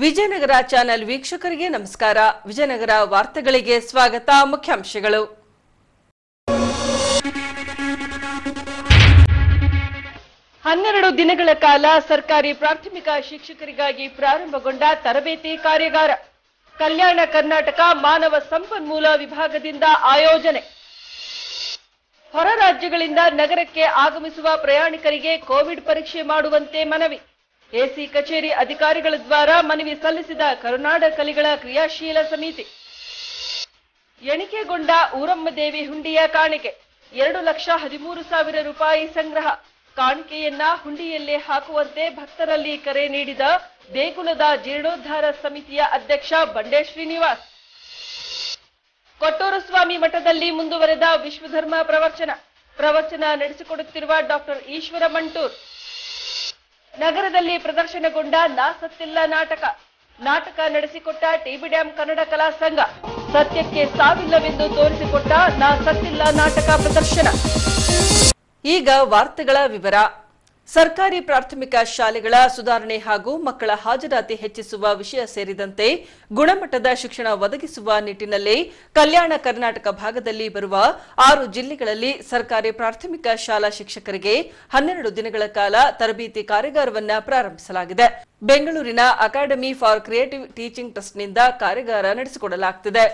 Vijayanagara channel ವೀಕ್ಷಕರಿಗೆ ನಮಸ್ಕಾರ ವಿಜಯನಗರ ವಾರ್ತೆಗಳಿಗೆ ಸ್ವಾಗತ ಮುಖ್ಯಾಂಶಗಳು ಹನ್ನೆರಡು ದಿನಗಳ ಕಾಲ ಸರ್ಕಾರಿ ಪ್ರಾಥಮಿಕ ಶಿಕ್ಷಕರಿಗಾಗಿ ಪ್ರಾರಂಭಗೊಂಡ ತರಬೇತಿ ಕಾರ್ಯಾಗಾರ ಕಲ್ಯಾಣ ಕರ್ನಾಟಕ ಮಾನವ ಸಂಪನ್ಮೂಲ ವಿಭಾಗದಿಂದ ಆಯೋಜನೆ ಹೊರ ರಾಜ್ಯಗಳಿಂದ ನಗರಕ್ಕೆ ಆಗಮಿಸುವ ಪ್ರಯಾಣಿಕರಿಗೆ ಕೋವಿಡ್ ಪರೀಕ್ಷೆ ಮಾಡುವಂತೆ ಮನವಿ ಎಸಿ ಕಚೇರಿ ಅಧಿಕಾರಿಗಳ ದ್ವಾರ ಮನವಿ ಸಲ್ಲಿಸಿದ ಕರುನಾಡ ಕಲಿಗಳ ಕ್ರಿಯಾಶೀಲ ಸಮಿತಿ ಎಣಿಕೆಗೊಂಡ ಊರಮ್ಮದೇವಿ ಹುಂಡಿಯ ಕಾಣಿಕೆ ಎರಡು ಲಕ್ಷ ಹದಿಮೂರು ಸಾವಿರ ರೂಪಾಯಿ ಸಂಗ್ರಹ ಕಾಣಿಕೆಯನ್ನ ಹುಂಡಿಯಲ್ಲೇ ಹಾಕುವಂತೆ ಭಕ್ತರಲ್ಲಿ ಕರೆ ನೀಡಿದ ದೇಗುಲದ ಜೀರ್ಣೋದ್ಧಾರ ಸಮಿತಿಯ ಅಧ್ಯಕ್ಷ ಬಂಡೆ ಶ್ರೀನಿವಾಸ್ ಕೊಟ್ಟೂರು ಸ್ವಾಮಿ ಮಠದಲ್ಲಿ ಮುಂದುವರೆದ ವಿಶ್ವಧರ್ಮ ಪ್ರವಚನ ಪ್ರವಚನ ನಡೆಸಿಕೊಡುತ್ತಿರುವ ಡಾಕ್ಟರ್ ಈಶ್ವರ ಮಂಟೂರ್ ನಗರದಲ್ಲಿ ಪ್ರದರ್ಶನಗೊಂಡ ನಾ ಸತ್ತಿಲ್ಲ ನಾಟಕ ನಾಟಕ ನಡೆಸಿಕೊಟ್ಟ ಟಿಬಿ ಡ್ಯಾಂ ಕನ್ನಡ ಕಲಾ ಸಂಘ ಸತ್ಯಕ್ಕೆ ಸಾವಿಲ್ಲವೆಂದು ತೋರಿಸಿಕೊಟ್ಟ ನಾ ಸತ್ತಿಲ್ಲ ನಾಟಕ ಪ್ರದರ್ಶನ ಈಗ ವಾರ್ತೆಗಳ ವಿವರ ಸರ್ಕಾರಿ ಪ್ರಾಥಮಿಕ ಶಾಲೆಗಳ ಸುಧಾರಣೆ ಹಾಗೂ ಮಕ್ಕಳ ಹಾಜರಾತಿ ಹೆಚ್ಚಿಸುವ ವಿಷಯ ಸೇರಿದಂತೆ ಗುಣಮಟ್ಟದ ಶಿಕ್ಷಣ ಒದಗಿಸುವ ನಿಟ್ಟಿನಲ್ಲಿ ಕಲ್ಯಾಣ ಕರ್ನಾಟಕ ಭಾಗದಲ್ಲಿ ಬರುವ ಆರು ಜಿಲ್ಲೆಗಳಲ್ಲಿ ಸರ್ಕಾರಿ ಪ್ರಾಥಮಿಕ ಶಾಲಾ ಶಿಕ್ಷಕರಿಗೆ ಹನ್ನೆರಡು ದಿನಗಳ ಕಾಲ ತರಬೇತಿ ಕಾರ್ಯಾಗಾರವನ್ನು ಪ್ರಾರಂಭಿಸಲಾಗಿದೆ ಬೆಂಗಳೂರಿನ ಅಕಾಡೆಮಿ ಫಾರ್ ಕ್ರಿಯೇಟಿವ್ ಟೀಚಿಂಗ್ ಟ್ರಸ್ಟ್ನಿಂದ ಕಾರ್ಯಾಗಾರ ನಡೆಸಿಕೊಡಲಾಗುತ್ತಿದೆ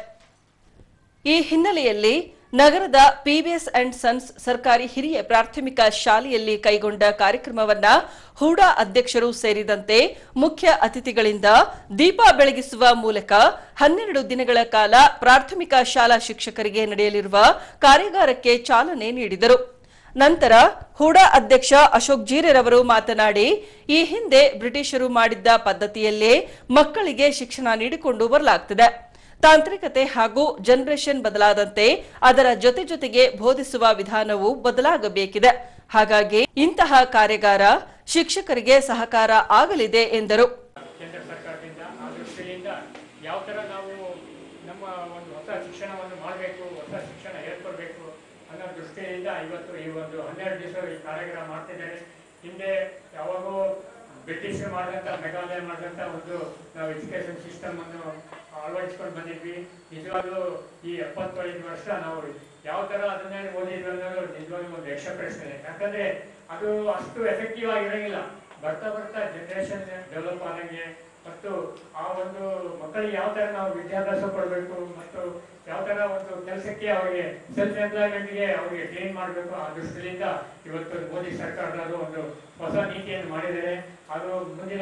ಈ ಹಿನ್ನೆಲೆಯಲ್ಲಿ ನಗರದ ಪಿಬಿಎಸ್ ಅಂಡ್ ಸನ್ಸ್ ಸರ್ಕಾರಿ ಹಿರಿಯ ಪ್ರಾಥಮಿಕ ಶಾಲೆಯಲ್ಲಿ ಕೈಗೊಂಡ ಕಾರ್ಯಕ್ರಮವನ್ನ ಹೂಡಾ ಅಧ್ಯಕ್ಷರು ಸೇರಿದಂತೆ ಮುಖ್ಯ ಅತಿಥಿಗಳಿಂದ ದೀಪ ಬೆಳಗಿಸುವ ಮೂಲಕ ಹನ್ನೆರಡು ದಿನಗಳ ಕಾಲ ಪ್ರಾಥಮಿಕ ಶಾಲಾ ಶಿಕ್ಷಕರಿಗೆ ನಡೆಯಲಿರುವ ಕಾರ್ಯಾಗಾರಕ್ಕೆ ಚಾಲನೆ ನೀಡಿದರು ನಂತರ ಹೂಡಾ ಅಧ್ಯಕ್ಷ ಅಶೋಕ್ ಜೀರೆರವರು ಮಾತನಾಡಿ ಈ ಹಿಂದೆ ಬ್ರಿಟಿಷರು ಮಾಡಿದ್ದ ಪದ್ಧತಿಯಲ್ಲೇ ಮಕ್ಕಳಿಗೆ ಶಿಕ್ಷಣ ನೀಡಿಕೊಂಡು ಬರಲಾಗ್ತಿದೆ ತಾಂತ್ರಿಕತೆ ಹಾಗೂ ಜನರೇಷನ್ ಬದಲಾದಂತೆ ಅದರ ಜೊತೆ ಜೊತೆಗೆ ಬೋಧಿಸುವ ವಿಧಾನವು ಬದಲಾಗಬೇಕಿದೆ ಹಾಗಾಗಿ ಇಂತಹ ಕಾರ್ಯಾಗಾರ ಶಿಕ್ಷಕರಿಗೆ ಸಹಕಾರ ಆಗಲಿದೆ ಎಂದರು ಕೇಂದ್ರ ಸರ್ಕಾರದಿಂದ ಆ ದೃಷ್ಟಿಯಿಂದ ಯಾವ ಥರ ನಾವು ನಮ್ಮ ಒಂದು ಹೊಸ ಶಿಕ್ಷಣವನ್ನು ಮಾಡಬೇಕು ಹೊಸ ಶಿಕ್ಷಣ ಹೇಳ್ಕೊಡ್ಬೇಕು ಅನ್ನೋ ದೃಷ್ಟಿಯಿಂದ ಇವತ್ತು ಈ ಒಂದು ಹನ್ನೆರಡು ದಿವಸ ಈ ಕಾರ್ಯಕ್ರಮ ಮಾಡ್ತಿದ್ದಾರೆ ಹಿಂದೆ ಯಾವಾಗೋ ಬ್ರಿಟಿಷರು ಮಾಡಿದಂಥ ಮೆಘಾಲಯ ಮಾಡಿದಂಥ ಒಂದು ನಾವು ಎಜುಕೇಶನ್ ಸಿಸ್ಟಮ್ ಅನ್ನು ಅಳವಡಿಸ್ಕೊಂಡು ಬಂದಿದ್ವಿ ನಿಜವಾಗ್ಲೂ ಈ ಎಪ್ಪತ್ತೈದು ವರ್ಷ ನಾವು ಯಾವ ಥರ ಅದನ್ನೇ ಓದಿದ್ವಿ ಅನ್ನೋದು ನಿಜವಾಗ್ಲೂ ಒಂದು ಯಕ್ಷ ಪ್ರಶ್ನೆ ಯಾಕಂದ್ರೆ ಅದು ಅಷ್ಟು ಎಫೆಕ್ಟಿವ್ ಆಗಿರಂಗಿಲ್ಲ ಬರ್ತಾ ಬರ್ತಾ ಜನರೇಷನ್ ಡೆವಲಪ್ ಆದಂಗೆ ಮತ್ತು ಆ ಒಂದು ಮಕ್ಕಳಿಗೆ ಯಾವ ತರ ನಾವು ವಿದ್ಯಾಭ್ಯಾಸ ಕೊಡಬೇಕು ಮತ್ತು ಯಾವ ತರ ಒಂದು ಕೆಲಸಕ್ಕೆ ಅವರಿಗೆ ಸೆಲ್ಫ್ ಎಂಪ್ಲಾಯ್ಮೆಂಟ್ಗೆ ಅವರಿಗೆ ಟ್ರೈನ್ ಮಾಡಬೇಕು ಆ ದೃಷ್ಟಿಯಿಂದ ಇವತ್ತು ಮೋದಿ ಸರ್ಕಾರದವರು ಒಂದು ಹೊಸ ನೀತಿಯನ್ನು ಮಾಡಿದ್ದಾರೆ ಅದು ಮುಂದಿನ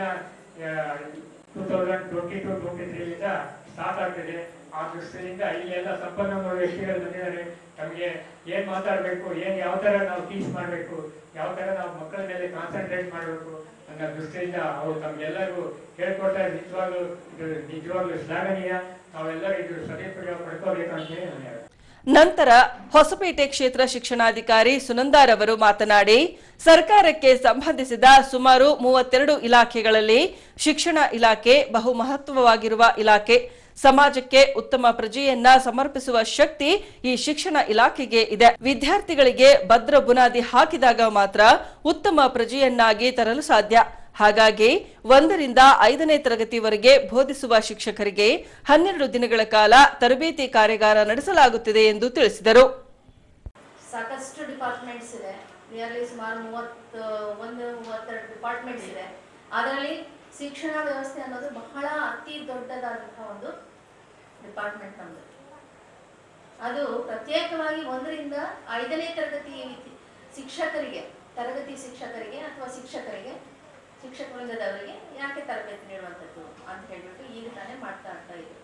two thousand twenty two twenty ತ್ರೀಲಿಂದ ಸ್ಟಾರ್ಟ್ ಆಗ್ತಿದೆ ಆ ದೃಷ್ಟಿಯಿಂದ ಇಲ್ಲೆಲ್ಲ ಸಂಪನ್ಮೂಲ ವ್ಯಕ್ತಿಗಳು ಬಂದಿದ್ದಾರೆ ನಮಗೆ ಏನ್ ಮಾತಾಡಬೇಕು ಏನ್ ಯಾವ ತರ ನಾವು ಟೀಚ್ ಮಾಡಬೇಕು ಯಾವ ತರ ನಾವು ಮಕ್ಕಳ ಮೇಲೆ ಕಾನ್ಸಂಟ್ರೇಟ್ ಮಾಡಬೇಕು ಅನ್ನೋ ದೃಷ್ಟಿಯಿಂದ ಅವರು ತಮ್ಗೆಲ್ಲರಿಗೂ ಹೇಳ್ಕೊಡ್ತಾರೆ ನಿಜವಾಗ್ಲೂ ಇದು ನಿಜವಾಗ್ಲೂ ಶ್ಲಾಘನೀಯ ನಾವೆಲ್ಲರೂ ಇದ್ರ ಸದುಪಯೋಗ ಪಡ್ಕೋಬೇಕು ಅಂತ ಹೇಳಿ ನಾನು ಹೇಳ್ತೀನಿ. ನಂತರ ಹೊಸಪೇಟೆ ಕ್ಷೇತ್ರ ಶಿಕ್ಷಣಾಧಿಕಾರಿ ಸುನಂದಾರವರು ಮಾತನಾಡಿ ಸರ್ಕಾರಕ್ಕೆ ಸಂಬಂಧಿಸಿದ ಸುಮಾರು ಮೂವತ್ತೆರಡು ಇಲಾಖೆಗಳಲ್ಲಿ ಶಿಕ್ಷಣ ಇಲಾಖೆ ಬಹು ಮಹತ್ವವಾಗಿರುವ ಇಲಾಖೆ ಸಮಾಜಕ್ಕೆ ಉತ್ತಮ ಪ್ರಜೆಯನ್ನ ಸಮರ್ಪಿಸುವ ಶಕ್ತಿ ಈ ಶಿಕ್ಷಣ ಇಲಾಖೆಗೆ ಇದೆ ವಿದ್ಯಾರ್ಥಿಗಳಿಗೆ ಭದ್ರ ಬುನಾದಿ ಹಾಕಿದಾಗ ಮಾತ್ರ ಉತ್ತಮ ಪ್ರಜೆಯನ್ನಾಗಿ ತರಲು ಸಾಧ್ಯ ಹಾಗಾಗಿ ಒಂದರಿಂದ ಐದನೇ ತರಗತಿವರೆಗೆ ಬೋಧಿಸುವ ಶಿಕ್ಷಕರಿಗೆ ಹನ್ನೆರಡು ದಿನಗಳ ಕಾಲ ತರಬೇತಿ ಕಾರ್ಯಾಗಾರ ನಡೆಸಲಾಗುತ್ತಿದೆ ಎಂದು ತಿಳಿಸಿದರು ಸಾಕಷ್ಟು ಡಿಪಾರ್ಟ್ಮೆಂಟ್ಸ್ ಇದೆ ನಿಯರ್ಲಿ ಸುಮಾರು ಮೂವತ್ತು ಒಂದು ಮೂವತ್ತೆರಡು ಡಿಪಾರ್ಟ್ಮೆಂಟ್ಸ್ ಇದೆ ಅದರಲ್ಲಿ ಶಿಕ್ಷಣ ವ್ಯವಸ್ಥೆ ಅನ್ನೋದು ಬಹಳ ಅತಿ ದೊಡ್ಡದಾದಂತಹ ಒಂದು ಡಿಪಾರ್ಟ್ಮೆಂಟ್ ನಮ್ಮದು ಅದು ಪ್ರತ್ಯೇಕವಾಗಿ ಒಂದರಿಂದ ಐದನೇ ತರಗತಿ ವಿದ್ಯ- ಶಿಕ್ಷಕರಿಗೆ ತರಗತಿ ಶಿಕ್ಷಕರಿಗೆ ಅಥವಾ ಶಿಕ್ಷಕರಿಗೆ ಶಿಕ್ಷಕ ವೃಂದದವರಿಗೆ ಯಾಕೆ ತರಬೇತಿ ನೀಡುವಂಥದ್ದು ಅಂತ ಹೇಳ್ಬಿಟ್ಟು ಈಗ ತಾನೇ ಮಾಡ್ತಾ ಆಗ್ತಾ ಇದ್ರು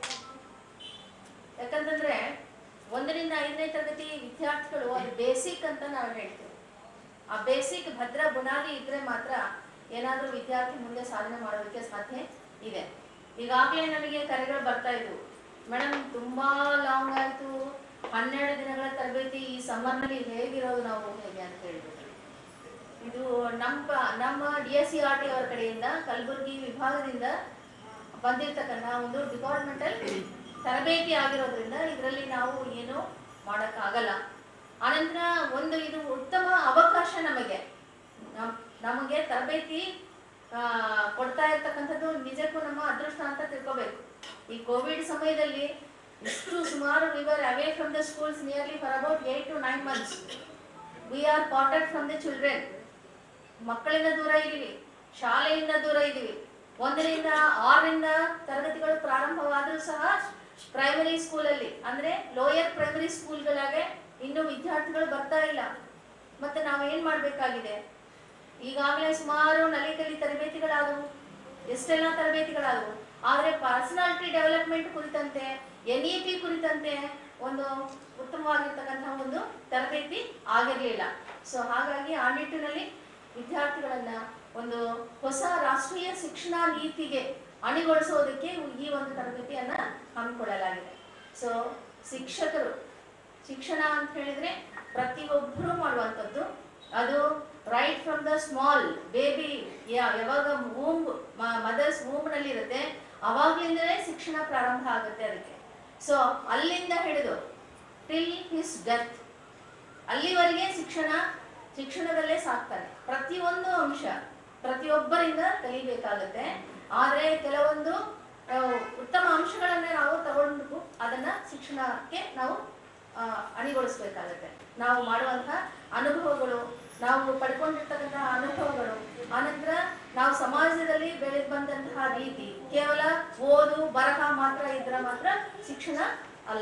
ಯಾಕಂತಂದ್ರೆ ಒಂದರಿಂದ ಐದನೇ ತರಗತಿ ವಿದ್ಯಾರ್ಥಿಗಳು ಅದು ಬೇಸಿಕ್ ಅಂತ ನಾವು ಹೇಳ್ತೀವಿ ಆ ಬೇಸಿಕ್ ಭದ್ರ ಬುನಾದಿ ಇದ್ರೆ ಮಾತ್ರ ಏನಾದ್ರೂ ವಿದ್ಯಾರ್ಥಿ ಮುಂದೆ ಸಾಧನೆ ಮಾಡೋದಕ್ಕೆ ಸಾಧ್ಯ ಇದೆ ಈಗಾಗಲೇ ನನಗೆ ಕರೆಗಳು ಬರ್ತಾ ಇದ್ವು ಮೇಡಮ್ ತುಂಬಾ ಲಾಂಗ್ ಆಯ್ತು ಹನ್ನೆರಡು ದಿನಗಳ ತರಬೇತಿ ಈ ಸಮ್ಮರ್ನಲ್ಲಿ ಹೇಗಿರೋದು ನಾವು ಹೇಗೆ ಅಂತ ಹೇಳ್ಬಿಟ್ಟು ಇದು ನಮ್ಮ ನಮ್ಮ D S C R T ಅವರ ಕಡೆಯಿಂದ ಕಲಬುರಗಿ ವಿಭಾಗದಿಂದ ಬಂದಿರ್ತಕ್ಕಂಥ ಒಂದು ಡಿಪಾರ್ಟ್ಮೆಂಟಲ್ ತರಬೇತಿ ಆಗಿರೋದ್ರಿಂದ ಇದರಲ್ಲಿ ನಾವು ಏನು ಮಾಡೋಕ್ಕಾಗಲ್ಲ ಆನಂತರ ಒಂದು ಇದು ಉತ್ತಮ ಅವಕಾಶ ನಮಗೆ ನಮ್- ನಮಗೆ ತರಬೇತಿ ಆ, ಕೊಡ್ತಾ ಇರ್ತಕ್ಕಂಥದ್ದು ನಿಜಕ್ಕೂ ನಮ್ಮ ಅದೃಷ್ಟ ಅಂತ ತಿಳ್ಕೊಬೇಕು ಈ ಕೋವಿಡ್ ಸಮಯದಲ್ಲಿ ಇಷ್ಟು ಸುಮಾರು we were away from the schools nearly for about eight to nine months we are parted from the children ಮಕ್ಕಳಿಂದ ದೂರ ಇದೀವಿ ಶಾಲೆಯಿಂದ ದೂರ ಇದೀವಿ ಒಂದರಿಂದ ಆರರಿಂದ ತರಗತಿಗಳು ಪ್ರಾರಂಭವಾದರೂ ಸಹ ಪ್ರೈಮರಿ ಸ್ಕೂಲಲ್ಲಿ ಅಂದ್ರೆ ಲೋಯರ್ ಪ್ರೈಮರಿ ಸ್ಕೂಲ್ಗಳಾಗೆ ಇನ್ನು ವಿದ್ಯಾರ್ಥಿಗಳು ಬರ್ತಾ ಇಲ್ಲ ಮತ್ತೆ ನಾವು ಏನ್ ಮಾಡ್ಬೇಕಾಗಿದೆ ಈಗಾಗಲೇ ಸುಮಾರು ನಲಿಕಲಿ ತರಬೇತಿಗಳಾದವು ಎಷ್ಟೆಲ್ಲ ತರಬೇತಿಗಳಾದವು ಆದ್ರೆ ಪರ್ಸನಾಲಿಟಿ ಡೆವಲಪ್ಮೆಂಟ್ ಕುರಿತಂತೆ ಎನ್ ಇ ಪಿ ಕುರಿತಂತೆ ಒಂದು ಉತ್ತಮವಾಗಿರ್ತಕ್ಕಂತಹ ಒಂದು ತರಬೇತಿ ಆಗಿರ್ಲಿಲ್ಲ ಸೊ ಹಾಗಾಗಿ ಆ ನಿಟ್ಟಿನಲ್ಲಿ ವಿದ್ಯಾರ್ಥಿಗಳನ್ನ ಒಂದು ಹೊಸ ರಾಷ್ಟ್ರೀಯ ಶಿಕ್ಷಣ ನೀತಿಗೆ ಅಣಿಗೊಳಿಸೋದಕ್ಕೆ ಈ ಒಂದು ತರಬೇತಿಯನ್ನ ಹಮ್ಮಿಕೊಳ್ಳಲಾಗಿದೆ ಸೊ ಶಿಕ್ಷಕರು ಶಿಕ್ಷಣ ಅಂತ ಹೇಳಿದ್ರೆ ಪ್ರತಿಯೊಬ್ಬರು ಮಾಡುವಂಥದ್ದು ಅದು right from the small baby ಯಾವಾಗ ವೂಂಬ್ ಮದರ್ಸ್ ವೂಂಬ್ ನಲ್ಲಿ ಇರುತ್ತೆ ಅವಾಗ್ಲಿಂದಲೇ ಶಿಕ್ಷಣ ಪ್ರಾರಂಭ ಆಗುತ್ತೆ ಅದಕ್ಕೆ ಸೊ ಅಲ್ಲಿಂದ ಹಿಡಿದು ಟಿಲ್ ಹಿಸ್ ಡೆತ್ ಅಲ್ಲಿವರೆಗೆ ಶಿಕ್ಷಣ ಶಿಕ್ಷಣದಲ್ಲೇ ಸಾಕ್ತಾನೆ ಪ್ರತಿಯೊಂದು ಅಂಶ ಪ್ರತಿಯೊಬ್ಬರಿಂದ ಕಲಿಬೇಕಾಗುತ್ತೆ ಆದ್ರೆ ಕೆಲವೊಂದು ಆ, ಉತ್ತಮ ಅಂಶಗಳನ್ನ ನಾವು ತಗೊಂಡು ಅದನ್ನ ಶಿಕ್ಷಣಕ್ಕೆ ನಾವು ಆ, ಅಣಿಗೊಳಿಸ್ಬೇಕಾಗತ್ತೆ ನಾವು ಮಾಡುವಂತಹ ಅನುಭವಗಳು ನಾವು ಪಡ್ಕೊಂಡಿರ್ತಕ್ಕಂತಹ ಅನುಭವಗಳು ಆನಂತರ ನಾವು ಸಮಾಜದಲ್ಲಿ ಬೆಳೆದು ಬಂದಂತಹ ರೀತಿ ಕೇವಲ ಓದು ಬರಹ ಮಾತ್ರ ಇದ್ರ ಮಾತ್ರ ಶಿಕ್ಷಣ ಅಲ್ಲ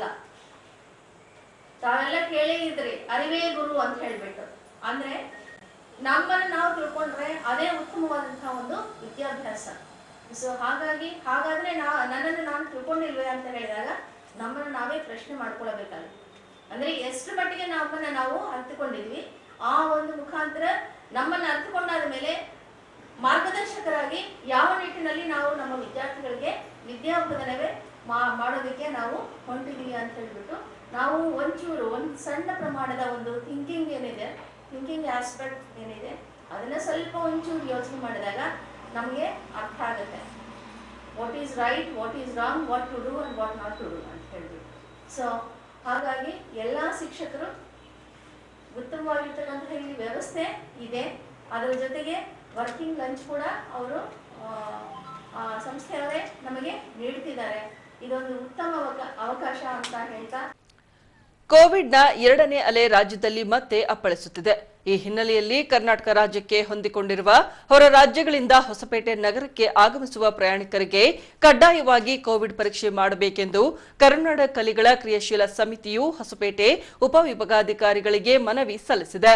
ತಾವೆಲ್ಲ ಕೇಳೇ ಇದ್ರಿ ಅರಿವೇ ಗುರು ಅಂತ ಹೇಳ್ಬಿಟ್ಟು ಅಂದ್ರೆ ನಮ್ಮನ್ನ ನಾವು ತಿಳ್ಕೊಂಡ್ರೆ ಅದೇ ಉತ್ತಮವಾದಂತಹ ಒಂದು ವಿದ್ಯಾಭ್ಯಾಸ ಸೊ ಹಾಗಾಗಿ ಹಾಗಾದ್ರೆ ನಾ ನನ್ನನ್ನು ನಾನು ತಿಳ್ಕೊಂಡಿಲ್ವೇ ಅಂತ ಹೇಳಿದಾಗ ನಮ್ಮನ್ನು ನಾವೇ ಪ್ರಶ್ನೆ ಮಾಡ್ಕೊಳ್ಬೇಕಾಗುತ್ತೆ ಅಂದ್ರೆ ಎಷ್ಟು ಮಟ್ಟಿಗೆ ನಮ್ಮನ್ನ ನಾವು ಅರ್ಥಕೊಂಡಿದ್ವಿ ಆ ಒಂದು ಮುಖಾಂತರ ನಮ್ಮನ್ನ ಅರ್ಥಕೊಂಡಾದ ಮೇಲೆ ಮಾರ್ಗದರ್ಶಕರಾಗಿ ಯಾವ ನಿಟ್ಟಿನಲ್ಲಿ ನಾವು ನಮ್ಮ ವಿದ್ಯಾರ್ಥಿಗಳಿಗೆ ವಿದ್ಯಾಬೋಧನವೇ ಮಾ ಮಾಡೋದಕ್ಕೆ ನಾವು ಹೊಂಟಿದೀವಿ ಅಂತ ಹೇಳ್ಬಿಟ್ಟು ನಾವು ಒಂಚೂರು ಒಂದು ಸಣ್ಣ ಪ್ರಮಾಣದ ಒಂದು ಥಿಂಕಿಂಗ್ ಏನಿದೆ ಥಿಂಕಿಂಗ್ ಆಸ್ಪೆಕ್ಟ್ ಏನಿದೆ ಅದನ್ನ ಸ್ವಲ್ಪ ಒಂಚೂರು ಯೋಚನೆ ಮಾಡಿದಾಗ ನಮಗೆ ಅರ್ಥ ಆಗುತ್ತೆ what is right what is wrong what to do and what not to do ಅಂತ ಹೇಳ್ಬಿಟ್ಟು ಸೊ ಹಾಗಾಗಿ ಎಲ್ಲ ಶಿಕ್ಷಕರು ಉತ್ತಮವಾಗಿರ್ತಕ್ಕಂತಹ ಇಲ್ಲಿ ವ್ಯವಸ್ಥೆ ಇದೆ ಅದರ ಜೊತೆಗೆ ವರ್ಕಿಂಗ್ ಲಂಚ್ ಕೂಡ ಅವರು ಸಂಸ್ಥೆಯವರೇ ನಮಗೆ ನೀಡ್ತಿದ್ದಾರೆ ಇದೊಂದು ಉತ್ತಮ ಅವಕ- ಅವಕಾಶ ಅಂತ ಹೇಳ್ತಾ ಕೋವಿಡ್ನ ಎರಡನೇ ಅಲೆ ರಾಜ್ಯದಲ್ಲಿ ಮತ್ತೆ ಅಪ್ಪಳಿಸುತ್ತಿದೆ ಈ ಹಿನ್ನೆಲೆಯಲ್ಲಿ ಕರ್ನಾಟಕ ರಾಜ್ಯಕ್ಕೆ ಹೊಂದಿಕೊಂಡಿರುವ ಹೊರ ರಾಜ್ಯಗಳಿಂದ ಹೊಸಪೇಟೆ ನಗರಕ್ಕೆ ಆಗಮಿಸುವ ಪ್ರಯಾಣಿಕರಿಗೆ ಕಡ್ಡಾಯವಾಗಿ ಕೋವಿಡ್ ಪರೀಕ್ಷೆ ಮಾಡಬೇಕೆಂದು ಕರುನಾಡ ಕಲಿಗಳ ಕ್ರಿಯಾಶೀಲ ಸಮಿತಿಯು ಹೊಸಪೇಟೆ ಉಪವಿಭಾಗಾಧಿಕಾರಿಗಳಿಗೆ ಮನವಿ ಸಲ್ಲಿಸಿದೆ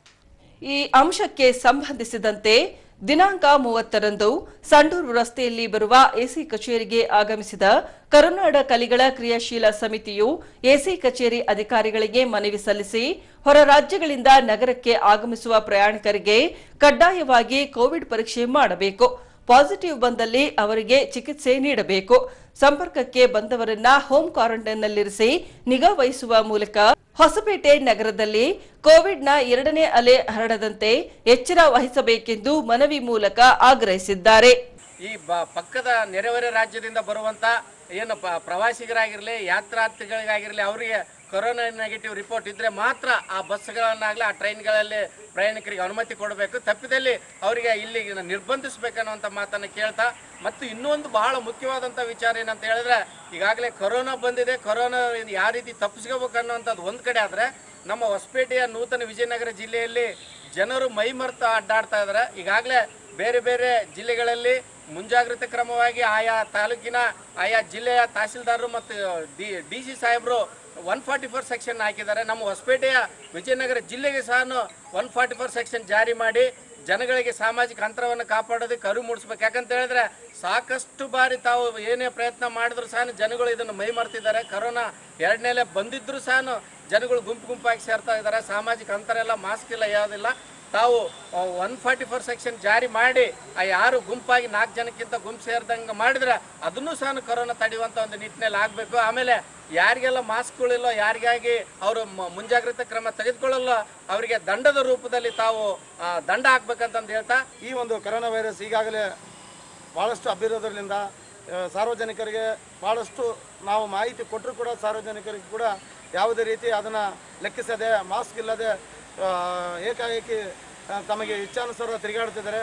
ಈ ಅಂಶಕ್ಕೆ ಸಂಬಂಧಿಸಿದಂತೆ ದಿನಾಂಕ ಮೂವತ್ತರಂದು ಸಂಡೂರು ರಸ್ತೆಯಲ್ಲಿ ಬರುವ ಎಸಿ ಕಚೇರಿಗೆ ಆಗಮಿಸಿದ ಕರುನಾಡ ಕಲಿಗಳ ಕ್ರಿಯಾಶೀಲ ಸಮಿತಿಯು ಎಸಿ ಕಚೇರಿ ಅಧಿಕಾರಿಗಳಿಗೆ ಮನವಿ ಸಲ್ಲಿಸಿ ಹೊರ ರಾಜ್ಯಗಳಿಂದ ನಗರಕ್ಕೆ ಆಗಮಿಸುವ ಪ್ರಯಾಣಿಕರಿಗೆ ಕಡ್ಡಾಯವಾಗಿ ಕೋವಿಡ್ ಪರೀಕ್ಷೆ ಮಾಡಬೇಕು ಪಾಸಿಟಿವ್ ಬಂದಲ್ಲಿ ಅವರಿಗೆ ಚಿಕಿತ್ಸೆ ನೀಡಬೇಕು ಸಂಪರ್ಕಕ್ಕೆ ಬಂದವರನ್ನ ಹೋಮ್ ಕ್ವಾರಂಟೈನ್ನಲ್ಲಿರಿಸಿ ನಿಗಾ ವಹಿಸುವ ಮೂಲಕ ಹೊಸಪೇಟೆ ನಗರದಲ್ಲಿ ಕೋವಿಡ್ನ ಎರಡನೇ ಅಲೆ ಹರಡದಂತೆ ಎಚ್ಚರ ವಹಿಸಬೇಕೆಂದು ಮನವಿ ಮೂಲಕ ಆಗ್ರಹಿಸಿದ್ದಾರೆ ಈ ಬ ಪಕ್ಕದ ನೆರೆಹೊರೆ ರಾಜ್ಯದಿಂದ ಬರುವಂತ ಏನು ಪ- ಪ್ರವಾಸಿಗರಾಗಿರ್ಲಿ ಯಾತ್ರಾರ್ಥಿಗಳಿಗಾಗಿರ್ಲಿ ಅವರಿಗೆ ಕೊರೋನಾ ನೆಗೆಟಿವ್ ರಿಪೋರ್ಟ್ ಇದ್ರೆ ಮಾತ್ರ ಆ ಬಸ್ಗಳನ್ನಾಗಲಿ ಆ ಟ್ರೈನ್ಗಳಲ್ಲಿ ಪ್ರಯಾಣಿಕರಿಗೆ ಅನುಮತಿ ಕೊಡಬೇಕು ತಪ್ಪಿದಲ್ಲಿ ಅವರಿಗೆ ಇಲ್ಲಿ ನಿರ್ಬಂಧಿಸಬೇಕನ್ನುವಂಥ ಮಾತನ್ನು ಕೇಳ್ತಾ ಮತ್ತು ಇನ್ನೊಂದು ಬಹಳ ಮುಖ್ಯವಾದಂಥ ವಿಚಾರ ಏನಂತ ಹೇಳಿದ್ರೆ ಈಗಾಗಲೇ ಕೊರೋನಾ ಬಂದಿದೆ ಕೊರೋನಾ ಯಾವ ರೀತಿ ತಪ್ಪಿಸ್ಕೋಬೇಕು ಅನ್ನೋಂಥದ್ದು ಒಂದು ಕಡೆ ಆದರೆ ನಮ್ಮ ಹೊಸಪೇಟೆಯ ನೂತನ ವಿಜಯನಗರ ಜಿಲ್ಲೆಯಲ್ಲಿ ಜನರು ಮೈ ಮರೆತು ಅಡ್ಡಾಡ್ತಾ ಇದ್ದಾರೆ ಈಗಾಗಲೇ ಬೇರೆ ಬೇರೆ ಜಿಲ್ಲೆಗಳಲ್ಲಿ ಮುಂಜಾಗ್ರತೆ ಕ್ರಮವಾಗಿ ಆಯಾ ತಾಲೂಕಿನ ಆಯಾ ಜಿಲ್ಲೆಯ ತಹಸೀಲ್ದಾರರು ಮತ್ತು ಡಿ ಡಿ ಸಿ ಸಾಹೇಬರು ಒನ್ ಫಾರ್ಟಿ ಫೋರ್ ಸೆಕ್ಷನ್ ಹಾಕಿದ್ದಾರೆ ನಮ್ಮ ಹೊಸಪೇಟೆಯ ವಿಜಯನಗರ ಜಿಲ್ಲೆಗೆ ಸಹ ಒನ್ ಫಾರ್ಟಿ ಫೋರ್ ಸೆಕ್ಷನ್ ಜಾರಿ ಮಾಡಿ ಜನಗಳಿಗೆ ಸಾಮಾಜಿಕ ಅಂತರವನ್ನು ಕಾಪಾಡೋದಕ್ಕೆ ಅರಿವು ಮೂಡಿಸ್ಬೇಕು ಯಾಕಂತ ಹೇಳಿದ್ರೆ ಸಾಕಷ್ಟು ಬಾರಿ ತಾವು ಏನೇ ಪ್ರಯತ್ನ ಮಾಡಿದ್ರು ಸಹ ಜನಗಳು ಇದನ್ನು ಮೈ ಮರ್ತಿದ್ದಾರೆ ಕರೋನಾ ಎರಡನೇಲೆ ಬಂದಿದ್ರು ಸಹ ಜನಗಳು ಗುಂಪು ಗುಂಪಾಗಿ ಸೇರ್ತಾ ಇದ್ದಾರೆ ಸಾಮಾಜಿಕ ಅಂತರ ಎಲ್ಲ ಮಾಸ್ಕ್ ಇಲ್ಲ ಯಾವುದಿಲ್ಲ ತಾವು ಒನ್ ಫಾರ್ಟಿ ಫೋರ್ ಸೆಕ್ಷನ್ ಜಾರಿ ಮಾಡಿ ಆ ಯಾರು ಗುಂಪಾಗಿ ನಾಲ್ಕು ಜನಕ್ಕಿಂತ ಗುಂಪು ಸೇರಿದಂಗೆ ಮಾಡಿದ್ರೆ ಅದನ್ನು ಸಹ ಕೊರೋನಾ ತಡೆಯುವಂಥ ಒಂದು ನಿಟ್ಟಿನಲ್ಲಿ ಆಗಬೇಕು ಆಮೇಲೆ ಯಾರಿಗೆಲ್ಲ ಮಾಸ್ಕ್ಗಳಿಲ್ಲೋ ಯಾರಿಗಾಗಿ ಅವರು ಮ- ಮುಂಜಾಗ್ರತೆ ಕ್ರಮ ತೆಗೆದುಕೊಳ್ಳಲ್ಲ ಅವರಿಗೆ ದಂಡದ ರೂಪದಲ್ಲಿ ತಾವು ಆ, ದಂಡ ಹಾಕ್ಬೇಕಂತಂದು ಹೇಳ್ತಾ ಈ ಒಂದು ಕರೋನಾ ವೈರಸ್ ಈಗಾಗಲೇ ಭಾಳಷ್ಟು ಹಬ್ಬಿರೋದ್ರಿಂದ ಆ, ಸಾರ್ವಜನಿಕರಿಗೆ ಭಾಳಷ್ಟು ನಾವು ಮಾಹಿತಿ ಕೊಟ್ಟರು ಕೂಡ ಸಾರ್ವಜನಿಕರಿಗೆ ಕೂಡ ಯಾವುದೇ ರೀತಿ ಅದನ್ನು ಲೆಕ್ಕಿಸದೆ ಮಾಸ್ಕ್ ಇಲ್ಲದೆ ಆ, ಏಕಾಏಕಿ ಆ, ತಮಗೆ ಇಚ್ಛಾನುಸಾರ ತಿರುಗಾಡ್ತಿದ್ದಾರೆ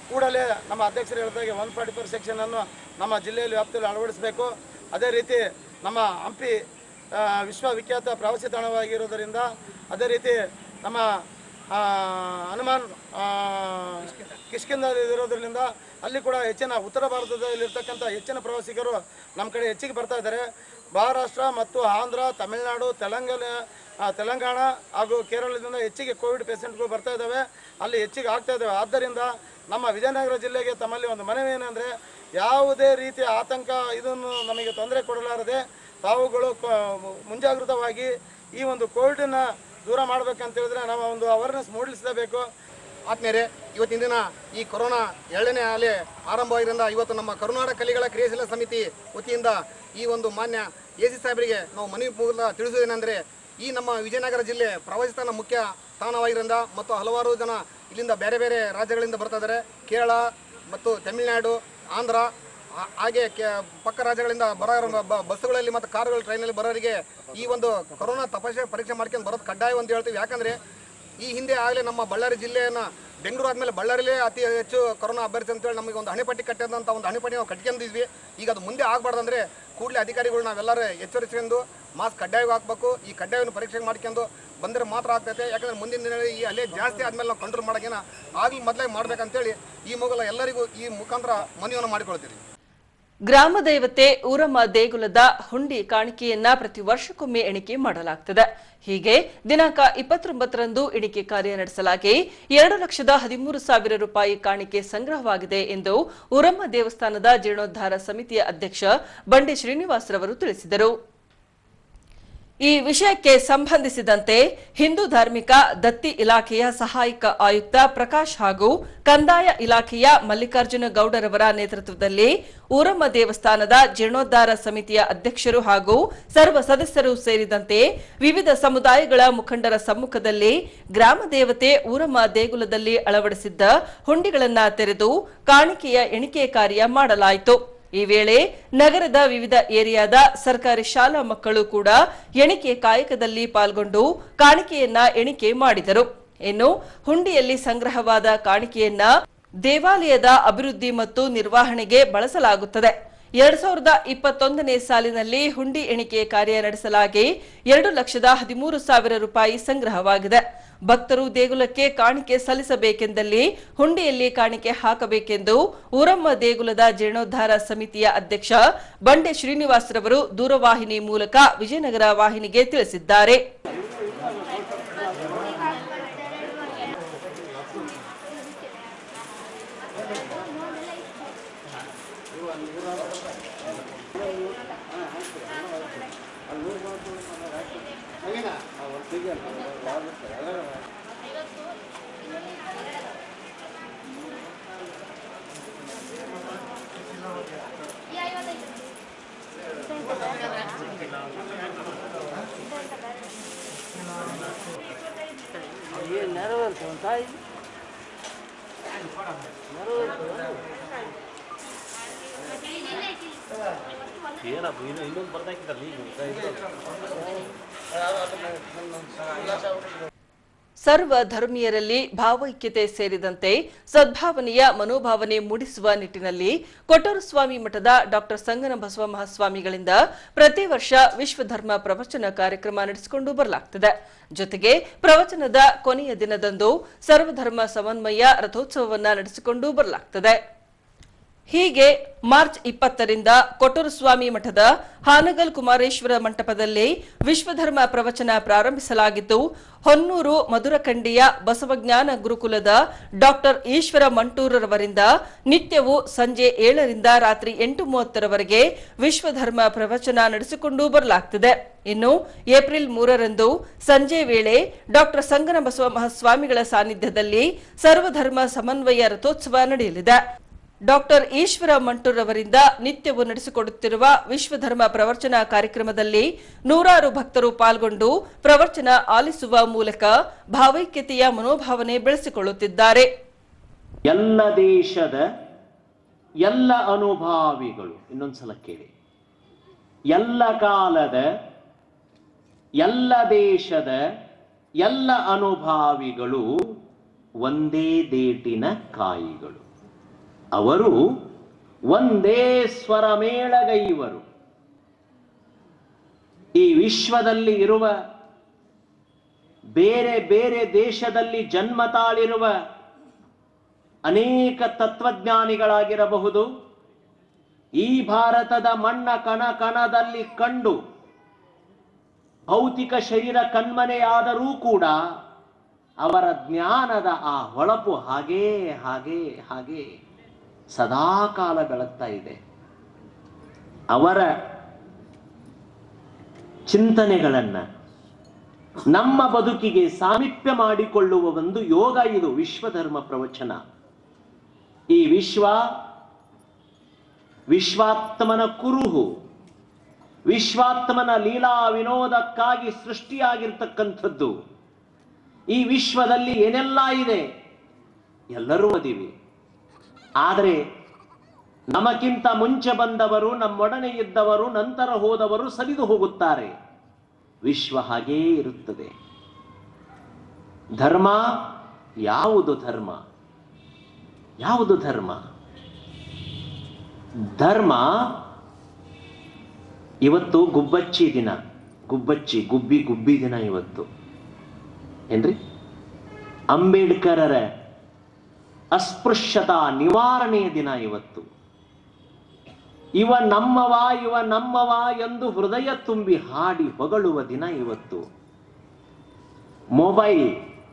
ಕೂಡಲೇ ನಮ್ಮ ಅಧ್ಯಕ್ಷರು ಹೇಳಿದಾಗೆ ಒನ್ ಫಾರ್ಟಿ ಫೋರ್ ಸೆಕ್ಷನನ್ನು ನಮ್ಮ ಜಿಲ್ಲೆಯಲ್ಲಿ ವ್ಯಾಪ್ತಿಯಲ್ಲಿ ಅಳವಡಿಸಬೇಕು ಅದೇ ರೀತಿ ನಮ್ಮ ಹಂಪಿ ಆ, ವಿಶ್ವವಿಖ್ಯಾತ ಪ್ರವಾಸಿ ತಾಣವಾಗಿರೋದರಿಂದ ಅದೇ ರೀತಿ ನಮ್ಮ ಆ, ಹನುಮಾನ್ ಆ, ಕಿಷ್ಕಿಂಧ ಇರೋದ್ರಿಂದ ಅಲ್ಲಿ ಕೂಡ ಹೆಚ್ಚಿನ ಉತ್ತರ ಭಾರತದಲ್ಲಿರ್ತಕ್ಕಂಥ ಹೆಚ್ಚಿನ ಪ್ರವಾಸಿಗರು ನಮ್ಮ ಕಡೆ ಹೆಚ್ಚಿಗೆ ಬರ್ತಾ ಇದ್ದಾರೆ ಮಹಾರಾಷ್ಟ್ರ ಮತ್ತು ಆಂಧ್ರ ತಮಿಳುನಾಡು ತೆಲಂಗಾಣ ಆ, ತೆಲಂಗಾಣ ಹಾಗೂ ಕೇರಳದಿಂದ ಹೆಚ್ಚಿಗೆ ಕೋವಿಡ್ ಪೇಷಂಟ್ಗಳು ಬರ್ತಾ ಇದ್ದಾವೆ ಅಲ್ಲಿ ಹೆಚ್ಚಿಗೆ ಆಗ್ತಾ ಇದ್ದಾವೆ ಆದ್ದರಿಂದ ನಮ್ಮ ವಿಜಯನಗರ ಜಿಲ್ಲೆಗೆ ತಮ್ಮಲ್ಲಿ ಒಂದು ಮನವಿ ಏನಂದರೆ ಯಾವುದೇ ರೀತಿಯ ಆತಂಕ ಇದನ್ನು ನಮಗೆ ತೊಂದರೆ ಕೊಡಲಾರದೆ ತಾವುಗಳು ಕ- ಮುಂಜಾಗೃತವಾಗಿ ಈ ಒಂದು ಕೋವಿಡನ್ನು ದೂರ ಮಾಡ್ಬೇಕಂತ ಹೇಳಿದ್ರೆ ನಾವು ಒಂದು ಅವೇರ್ನೆಸ್ ಮೂಡಿಸಲೇಬೇಕು ಆತ್ಮೀಯರೇ ಇವತ್ತಿನ ದಿನ ಈ ಕೊರೋನಾ ಎರಡನೇ ಅಲೆ ಆರಂಭವಾಗಿದ್ದರಿಂದ ಇವತ್ತು ನಮ್ಮ ಕರುನಾಡ ಕಲಿಗಳ ಕ್ರಿಯಾಶೀಲ ಸಮಿತಿ ವತಿಯಿಂದ ಈ ಒಂದು ಮಾನ್ಯ ಎ ಸಿ ಸಾಹೇಬರಿಗೆ ನಾವು ಮನವಿ ಮೂಲಕ ತಿಳಿಸುವುದೇನೆಂದರೆ ಈ ನಮ್ಮ ವಿಜಯನಗರ ಜಿಲ್ಲೆ ಪ್ರವಾಸಿ ತಾಣ ಮುಖ್ಯ ತಾಣವಾಗಿದ್ದರಿಂದ ಮತ್ತು ಹಲವಾರು ಜನ ಇಲ್ಲಿಂದ ಬೇರೆ ಬೇರೆ ರಾಜ್ಯಗಳಿಂದ ಬರ್ತಾ ಇದ್ದಾರೆ ಕೇರಳ ಮತ್ತು ತಮಿಳುನಾಡು ಆಂಧ್ರ ಆ- ಹಾಗೆ ಕೆ- ಪಕ್ಕ ರಾಜ್ಯಗಳಿಂದ ಬರೋ ಬ- ಬಸ್ಸುಗಳಲ್ಲಿ ಮತ್ತು ಕಾರುಗಳು ಟ್ರೈನಲ್ಲಿ ಬರೋರಿಗೆ ಈ ಒಂದು ಕೊರೋನಾ ತಪಾಸಣೆ ಪರೀಕ್ಷೆ ಮಾಡ್ಕೊಂಡು ಬರೋದು ಕಡ್ಡಾಯ ಅಂತ ಹೇಳ್ತೀವಿ ಯಾಕಂದರೆ ಈ ಹಿಂದೆ ಆಗಲೇ ನಮ್ಮ ಬಳ್ಳಾರಿ ಜಿಲ್ಲೆಯನ್ನು ಬೆಂಗಳೂರು ಆದಮೇಲೆ ಬಳ್ಳಾರಿಲೇ ಅತಿ ಹೆಚ್ಚು ಕೊರೋನಾ ಅಭ್ಯರ್ಥಿ ಅಂತೇಳಿ ನಮಗೆ ಒಂದು ಹಣೆಪಟ್ಟಿ ಕಟ್ಟಿದಂಥ ಒಂದು ಹಣೆಪಟ್ಟಿ ನಾವು ಕಟ್ಕೊಂಡಿದ್ವಿ ಈಗ ಅದು ಮುಂದೆ ಆಗಬಾರ್ದಂದ್ರೆ ಕೂಡಲೇ ಅಧಿಕಾರಿಗಳು ನಾವೆಲ್ಲರೂ ಎಚ್ಚರಿಸ್ಕೊಂಡು ಮಾಸ್ಕ್ ಕಡ್ಡಾಯವಾಗಿ ಹಾಕಬೇಕು ಈ ಕಡ್ಡಾಯವನ್ನು ಪರೀಕ್ಷೆ ಮಾಡ್ಕೊಂಡು ಬಂದರೆ ಮಾತ್ರ ಆಗ್ತೈತೆ ಯಾಕಂದ್ರೆ ಮುಂದಿನ ದಿನಗಳಲ್ಲಿ ಈ ಅಲೆ ಜಾಸ್ತಿ ಆದಮೇಲೆ ನಾವು ಕಂಟ್ರೋಲ್ ಮಾಡೋಕೇನ ಆಗಲಿ ಮೊದಲೇ ಮಾಡ್ಬೇಕಂತೇಳಿ ಈ ಮೊದಲ ಎಲ್ಲರಿಗೂ ಈ ಮುಖಾಂತರ ಮನವಿಯನ್ನು ಮಾಡಿಕೊಳ್ತೀವಿ ಗ್ರಾಮ ದೇವತೆ ಊರಮ್ಮ ದೇಗುಲದ ಹುಂಡಿ ಕಾಣಿಕೆಯನ್ನ ಪ್ರತಿ ವರ್ಷಕ್ಕೊಮ್ಮೆ ಎಣಿಕೆ ಮಾಡಲಾಗ್ತದೆ ಹೀಗೆ ದಿನಾಂಕ ಇಪ್ಪತ್ತೊಂಬತ್ತರಂದು ಎಣಿಕೆ ಕಾರ್ಯ ನಡೆಸಲಾಗಿ ಎರಡು ಲಕ್ಷದ ಹದಿಮೂರು ಸಾವಿರ ರೂಪಾಯಿ ಕಾಣಿಕೆ ಸಂಗ್ರಹವಾಗಿದೆ ಎಂದು ಊರಮ್ಮ ದೇವಸ್ಥಾನದ ಜೀರ್ಣೋದ್ಧಾರ ಸಮಿತಿಯ ಅಧ್ಯಕ್ಷ ಬಂಡೆ ಶ್ರೀನಿವಾಸರವರು ತಿಳಿಸಿದರು ಈ ವಿಷಯಕ್ಕೆ ಸಂಬಂಧಿಸಿದಂತೆ ಹಿಂದೂ ಧಾರ್ಮಿಕ ದತ್ತಿ ಇಲಾಖೆಯ ಸಹಾಯಕ ಆಯುಕ್ತ ಪ್ರಕಾಶ್ ಹಾಗೂ ಕಂದಾಯ ಇಲಾಖೆಯ ಮಲ್ಲಿಕಾರ್ಜುನ ಗೌಡರವರ ನೇತೃತ್ವದಲ್ಲಿ ಊರಮ್ಮ ದೇವಸ್ಥಾನದ ಜೀರ್ಣೋದ್ಧಾರ ಸಮಿತಿಯ ಅಧ್ಯಕ್ಷರು ಹಾಗೂ ಸರ್ವ ಸದಸ್ಯರು ಸೇರಿದಂತೆ ವಿವಿಧ ಸಮುದಾಯಗಳ ಮುಖಂಡರ ಸಮ್ಮುಖದಲ್ಲಿ ಗ್ರಾಮ ದೇವತೆ ಊರಮ್ಮ ದೇಗುಲದಲ್ಲಿ ಅಳವಡಿಸಿದ್ದ ಹುಂಡಿಗಳನ್ನ ತೆರೆದು ಕಾಣಿಕೆಯ ಎಣಿಕೆ ಕಾರ್ಯ ಮಾಡಲಾಯಿತು ಈ ವೇಳೆ ನಗರದ ವಿವಿಧ ಏರಿಯಾದ ಸರ್ಕಾರಿ ಶಾಲಾ ಮಕ್ಕಳು ಕೂಡ ಎಣಿಕೆ ಕಾಯಕದಲ್ಲಿ ಪಾಲ್ಗೊಂಡು ಕಾಣಿಕೆಯನ್ನ ಎಣಿಕೆ ಮಾಡಿದರು ಇನ್ನು ಹುಂಡಿಯಲ್ಲಿ ಸಂಗ್ರಹವಾದ ಕಾಣಿಕೆಯನ್ನ ದೇವಾಲಯದ ಅಭಿವೃದ್ಧಿ ಮತ್ತು ನಿರ್ವಹಣೆಗೆ ಬಳಸಲಾಗುತ್ತದೆ ಎರಡ್ ಸಾವಿರದ ಇಪ್ಪತ್ತೊಂದನೇ ಸಾಲಿನಲ್ಲಿ ಹುಂಡಿ ಎಣಿಕೆ ಕಾರ್ಯ ನಡೆಸಲಾಗಿ ಎರಡು ಲಕ್ಷದ ಹದಿಮೂರು ಸಾವಿರ ರೂಪಾಯಿ ಸಂಗ್ರಹವಾಗಿದೆ ಭಕ್ತರು ದೇಗುಲಕ್ಕೆ ಕಾಣಿಕೆ ಸಲ್ಲಿಸಬೇಕೆಂದಲ್ಲಿ ಹುಂಡಿಯಲ್ಲಿ ಕಾಣಿಕೆ ಹಾಕಬೇಕೆಂದು ಊರಮ್ಮ ದೇಗುಲದ ಜೀರ್ಣೋದ್ಧಾರ ಸಮಿತಿಯ ಅಧ್ಯಕ್ಷ ಬಂಡೆ ಶ್ರೀನಿವಾಸರವರು ದೂರವಾಹಿನಿ ಮೂಲಕ ವಿಜಯನಗರ ವಾಹಿನಿಗೆ ತಿಳಿಸಿದ್ದಾರೆ ಸರ್ವ ಧರ್ಮೀಯರಲ್ಲಿ ಭಾವೈಕ್ಯತೆ ಸೇರಿದಂತೆ ಸದ್ಭಾವನೆಯ ಮನೋಭಾವನೆ ಮೂಡಿಸುವ ನಿಟ್ಟಿನಲ್ಲಿ ಕೊಟ್ಟೂರು ಸ್ವಾಮಿ ಮಠದ ಡಾಕ್ಟರ್ ಸಂಗನ ಬಸವ ಮಹಾಸ್ವಾಮಿಗಳಿಂದ ಪ್ರತಿ ವರ್ಷ ವಿಶ್ವ ಧರ್ಮ ಪ್ರವಚನ ಕಾರ್ಯಕ್ರಮ ನಡೆಸಿಕೊಂಡು ಬರಲಾಗ್ತದೆ ಜೊತೆಗೆ ಪ್ರವಚನದ ಕೊನೆಯ ದಿನದಂದು ಸರ್ವಧರ್ಮ ಸಮನ್ವಯ ರಥೋತ್ಸವವನ್ನ ನಡೆಸಿಕೊಂಡು ಬರಲಾಗ್ತದೆ ಹೀಗೆ ಮಾರ್ಚ್ ಇಪ್ಪತ್ತರಿಂದ ಕೊಟ್ಟೂರು ಸ್ವಾಮಿ ಮಠದ ಹಾನಗಲ್ ಕುಮಾರೇಶ್ವರ ಮಂಟಪದಲ್ಲಿ ವಿಶ್ವಧರ್ಮ ಪ್ರವಚನ ಪ್ರಾರಂಭಿಸಲಾಗಿದ್ದು ಹೊನ್ನೂರು ಮಧುರಕಂಡಿಯ ಬಸವಜ್ಞಾನ ಗುರುಕುಲದ ಡಾಕ್ಟರ್ ಈಶ್ವರ ಮಂಟೂರರವರಿಂದ ನಿತ್ಯವೂ ಸಂಜೆ ಏಳರಿಂದ ರಾತ್ರಿ ಎಂಟು ಮೂವತ್ತರವರೆಗೆ ವಿಶ್ವಧರ್ಮ ಪ್ರವಚನ ನಡೆಸಿಕೊಂಡು ಬರಲಾಗ್ತಿದೆ ಇನ್ನು ಏಪ್ರಿಲ್ ಮೂರರಂದು ಸಂಜೆ ವೇಳೆ ಡಾಕ್ಟರ್ ಸಂಗನ ಬಸವ ಮಹಾಸ್ವಾಮಿಗಳ ಸಾನ್ನಿಧ್ಯದಲ್ಲಿ ಸರ್ವಧರ್ಮ ಸಮನ್ವಯ ರಥೋತ್ಸವ ನಡೆಯಲಿದೆ ಡಾಕ್ಟರ್ ಈಶ್ವರ ಮಂಟೂರ್ ಅವರಿಂದ ನಿತ್ಯವೂ ನಡೆಸಿಕೊಡುತ್ತಿರುವ ವಿಶ್ವಧರ್ಮ ಪ್ರವಚನ ಕಾರ್ಯಕ್ರಮದಲ್ಲಿ ನೂರಾರು ಭಕ್ತರು ಪಾಲ್ಗೊಂಡು ಪ್ರವಚನ ಆಲಿಸುವ ಮೂಲಕ ಭಾವೈಕ್ಯತೆಯ ಮನೋಭಾವನೆ ಬೆಳೆಸಿಕೊಳ್ಳುತ್ತಿದ್ದಾರೆ ಎಲ್ಲ ದೇಶದ ಎಲ್ಲ ಅನುಭಾವಿಗಳು ಇನ್ನೊಂದ್ಸಲ ಕೇಳಿ ಎಲ್ಲ ಕಾಲದ ಎಲ್ಲ ದೇಶದ ಎಲ್ಲ ಅನುಭಾವಿಗಳು ಒಂದೇ ದೇಟಿನ ಕಾಯಿಗಳು ಅವರು ಒಂದೇ ಸ್ವರಮೇಳಗೈವರು ಈ ವಿಶ್ವದಲ್ಲಿ ಇರುವ ಬೇರೆ ಬೇರೆ ದೇಶದಲ್ಲಿ ಜನ್ಮ ತಾಳಿರುವ ಅನೇಕ ತತ್ವಜ್ಞಾನಿಗಳಾಗಿರಬಹುದು ಈ ಭಾರತದ ಮಣ್ಣ ಕಣ ಕಣದಲ್ಲಿ ಕಂಡು ಭೌತಿಕ ಶರೀರ ಕಣ್ಮನೆಯಾದರೂ ಕೂಡ ಅವರ ಜ್ಞಾನದ ಆ ಹೊಳಪು ಹಾಗೇ ಹಾಗೇ ಹಾಗೇ ಸದಾಕಾಲ ಬೆಳಗ್ತಾ ಇದೆ ಅವರ ಚಿಂತನೆಗಳನ್ನ ನಮ್ಮ ಬದುಕಿಗೆ ಸಾಮೀಪ್ಯ ಮಾಡಿಕೊಳ್ಳುವ ಒಂದು ಯೋಗ ಇದು ವಿಶ್ವಧರ್ಮ ಪ್ರವಚನ ಈ ವಿಶ್ವ ವಿಶ್ವಾತ್ಮನ ಕುರುಹು ವಿಶ್ವಾತ್ಮನ ಲೀಲಾ ವಿನೋದಕ್ಕಾಗಿ ಸೃಷ್ಟಿಯಾಗಿರ್ತಕ್ಕಂಥದ್ದು ಈ ವಿಶ್ವದಲ್ಲಿ ಏನೆಲ್ಲ ಇದೆ ಎಲ್ಲರೂ ಓದಿವಿ ಆದರೆ ನಮಗಿಂತ ಮುಂಚೆ ಬಂದವರು ನಮ್ಮೊಡನೆ ಇದ್ದವರು ನಂತರ ಹೋದವರು ಸರಿದು ಹೋಗುತ್ತಾರೆ ವಿಶ್ವ ಹಾಗೇ ಇರುತ್ತದೆ ಧರ್ಮ ಯಾವುದು ಧರ್ಮ ಯಾವುದು ಧರ್ಮ ಧರ್ಮ ಇವತ್ತು ಗುಬ್ಬಚ್ಚಿ ದಿನ ಗುಬ್ಬಚ್ಚಿ ಗುಬ್ಬಿ ಗುಬ್ಬಿ ದಿನ ಇವತ್ತು ಏನ್ರಿ ಅಂಬೇಡ್ಕರರ ಅಸ್ಪೃಶ್ಯತಾ ನಿವಾರಣೆಯ ದಿನ ಇವತ್ತು ಇವ ನಮ್ಮವ ಇವ ನಮ್ಮವ ಎಂದು ಹೃದಯ ತುಂಬಿ ಹಾಡಿ ಹೊಗಳುವ ದಿನ ಇವತ್ತು ಮೊಬೈಲ್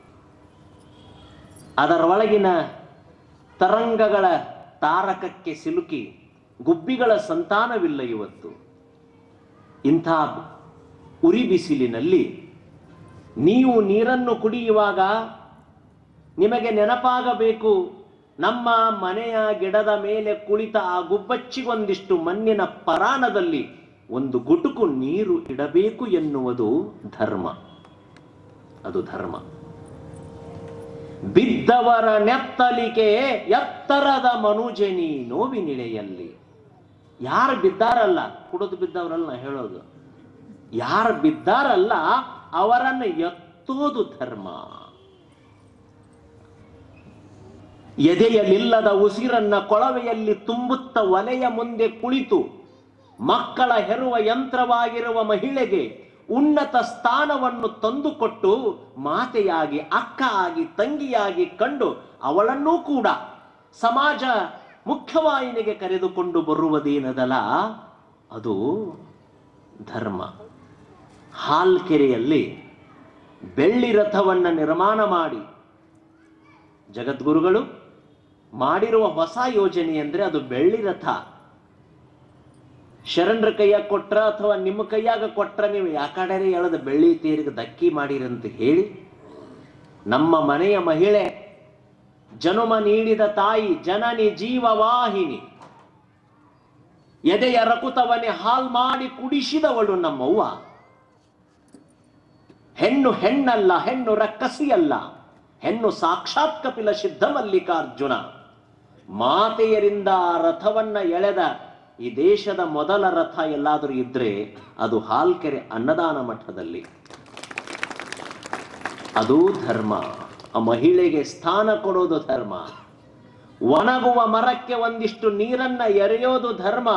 ಅದರೊಳಗಿನ ತರಂಗಗಳ ತಾರಕಕ್ಕೆ ಸಿಲುಕಿ ಗುಬ್ಬಿಗಳ ಸಂತಾನವಿಲ್ಲ ಇವತ್ತು ಇಂಥ ಉರಿ ಬಿಸಿಲಿನಲ್ಲಿ ನೀವು ನೀರನ್ನು ಕುಡಿಯುವಾಗ ನಿಮಗೆ ನೆನಪಾಗಬೇಕು ನಮ್ಮ ಮನೆಯ ಗಿಡದ ಮೇಲೆ ಕುಳಿತ ಆ ಗುಬ್ಬಚ್ಚಿಗೊಂದಿಷ್ಟು ಮಣ್ಣಿನ ಪರಾಣದಲ್ಲಿ ಒಂದು ಗುಟುಕು ನೀರು ಇಡಬೇಕು ಎನ್ನುವುದು ಧರ್ಮ ಅದು ಧರ್ಮ ಬಿದ್ದವರ ನೆತ್ತಲಿಕೆ ಎತ್ತರದ ಮನುಜನಿ ನೋವಿನಿಳೆಯಲ್ಲಿ ಯಾರು ಬಿದ್ದಾರಲ್ಲ ಕುಡಿದು ಬಿದ್ದವರಲ್ಲ ನಾ ಹೇಳೋದು ಯಾರು ಬಿದ್ದಾರಲ್ಲ ಅವರನ್ನು ಎತ್ತೋದು ಧರ್ಮ ಎದೆಯಲಿಲ್ಲದ ಉಸಿರನ್ನ ಕೊಳವೆಯಲ್ಲಿ ತುಂಬುತ್ತ ಒಲೆಯ ಮುಂದೆ ಕುಳಿತು ಮಕ್ಕಳ ಹೆರುವ ಯಂತ್ರವಾಗಿರುವ ಮಹಿಳೆಗೆ ಉನ್ನತ ಸ್ಥಾನವನ್ನು ತಂದುಕೊಟ್ಟು ಮಾತೆಯಾಗಿ ಅಕ್ಕ ಆಗಿ ತಂಗಿಯಾಗಿ ಕಂಡು ಅವಳನ್ನೂ ಕೂಡ ಸಮಾಜ ಮುಖ್ಯವಾಹಿನಿಗೆ ಕರೆದುಕೊಂಡು ಬರುವುದೇನದಲ್ಲ ಅದು ಧರ್ಮ ಹಾಲ್ಕೆರೆಯಲ್ಲಿ ಬೆಳ್ಳಿ ರಥವನ್ನು ನಿರ್ಮಾಣ ಮಾಡಿ ಜಗದ್ಗುರುಗಳು ಮಾಡಿರುವ ಹೊಸ ಯೋಜನೆ ಅಂದ್ರೆ ಅದು ಬೆಳ್ಳಿ ರಥ ಶರಣರ ಕೈಯಾಗ ಕೊಟ್ರ ಅಥವಾ ನಿಮ್ಮ ಕೈಯಾಗ ಕೊಟ್ರ ನೀವು ಯಾಕಡೆ ಎಳೆದ ಬೆಳ್ಳಿ ತೇರಿಗೆ ಧಕ್ಕಿ ಮಾಡಿರಂತ ಹೇಳಿ ನಮ್ಮ ಮನೆಯ ಮಹಿಳೆ ಜನುಮ ನೀಡಿದ ತಾಯಿ ಜನನಿ ಜೀವವಾಹಿನಿ ಎದೆಯ ರಕುತವನ್ನೇ ಹಾಲ್ ಮಾಡಿ ಕುಡಿಸಿದವಳು ನಮ್ಮವ್ವ ಹೆಣ್ಣು ಹೆಣ್ಣಲ್ಲ ಹೆಣ್ಣು ರಕ್ಕಸಿಯಲ್ಲ ಹೆಣ್ಣು ಸಾಕ್ಷಾತ್ ಕಪಿಲ ಸಿದ್ಧ ಮಲ್ಲಿಕಾರ್ಜುನ ಮಾತೆಯರಿಂದ ಆ ರಥವನ್ನ ಎಳೆದ ಈ ದೇಶದ ಮೊದಲ ರಥ ಎಲ್ಲಾದರೂ ಇದ್ರೆ ಅದು ಹಾಲ್ಕೆರೆ ಅನ್ನದಾನ ಮಠದಲ್ಲಿ ಅದು ಧರ್ಮ ಆ ಮಹಿಳೆಗೆ ಸ್ಥಾನ ಕೊಡೋದು ಧರ್ಮ ಒಣಗುವ ಮರಕ್ಕೆ ಒಂದಿಷ್ಟು ನೀರನ್ನ ಎರೆಯೋದು ಧರ್ಮ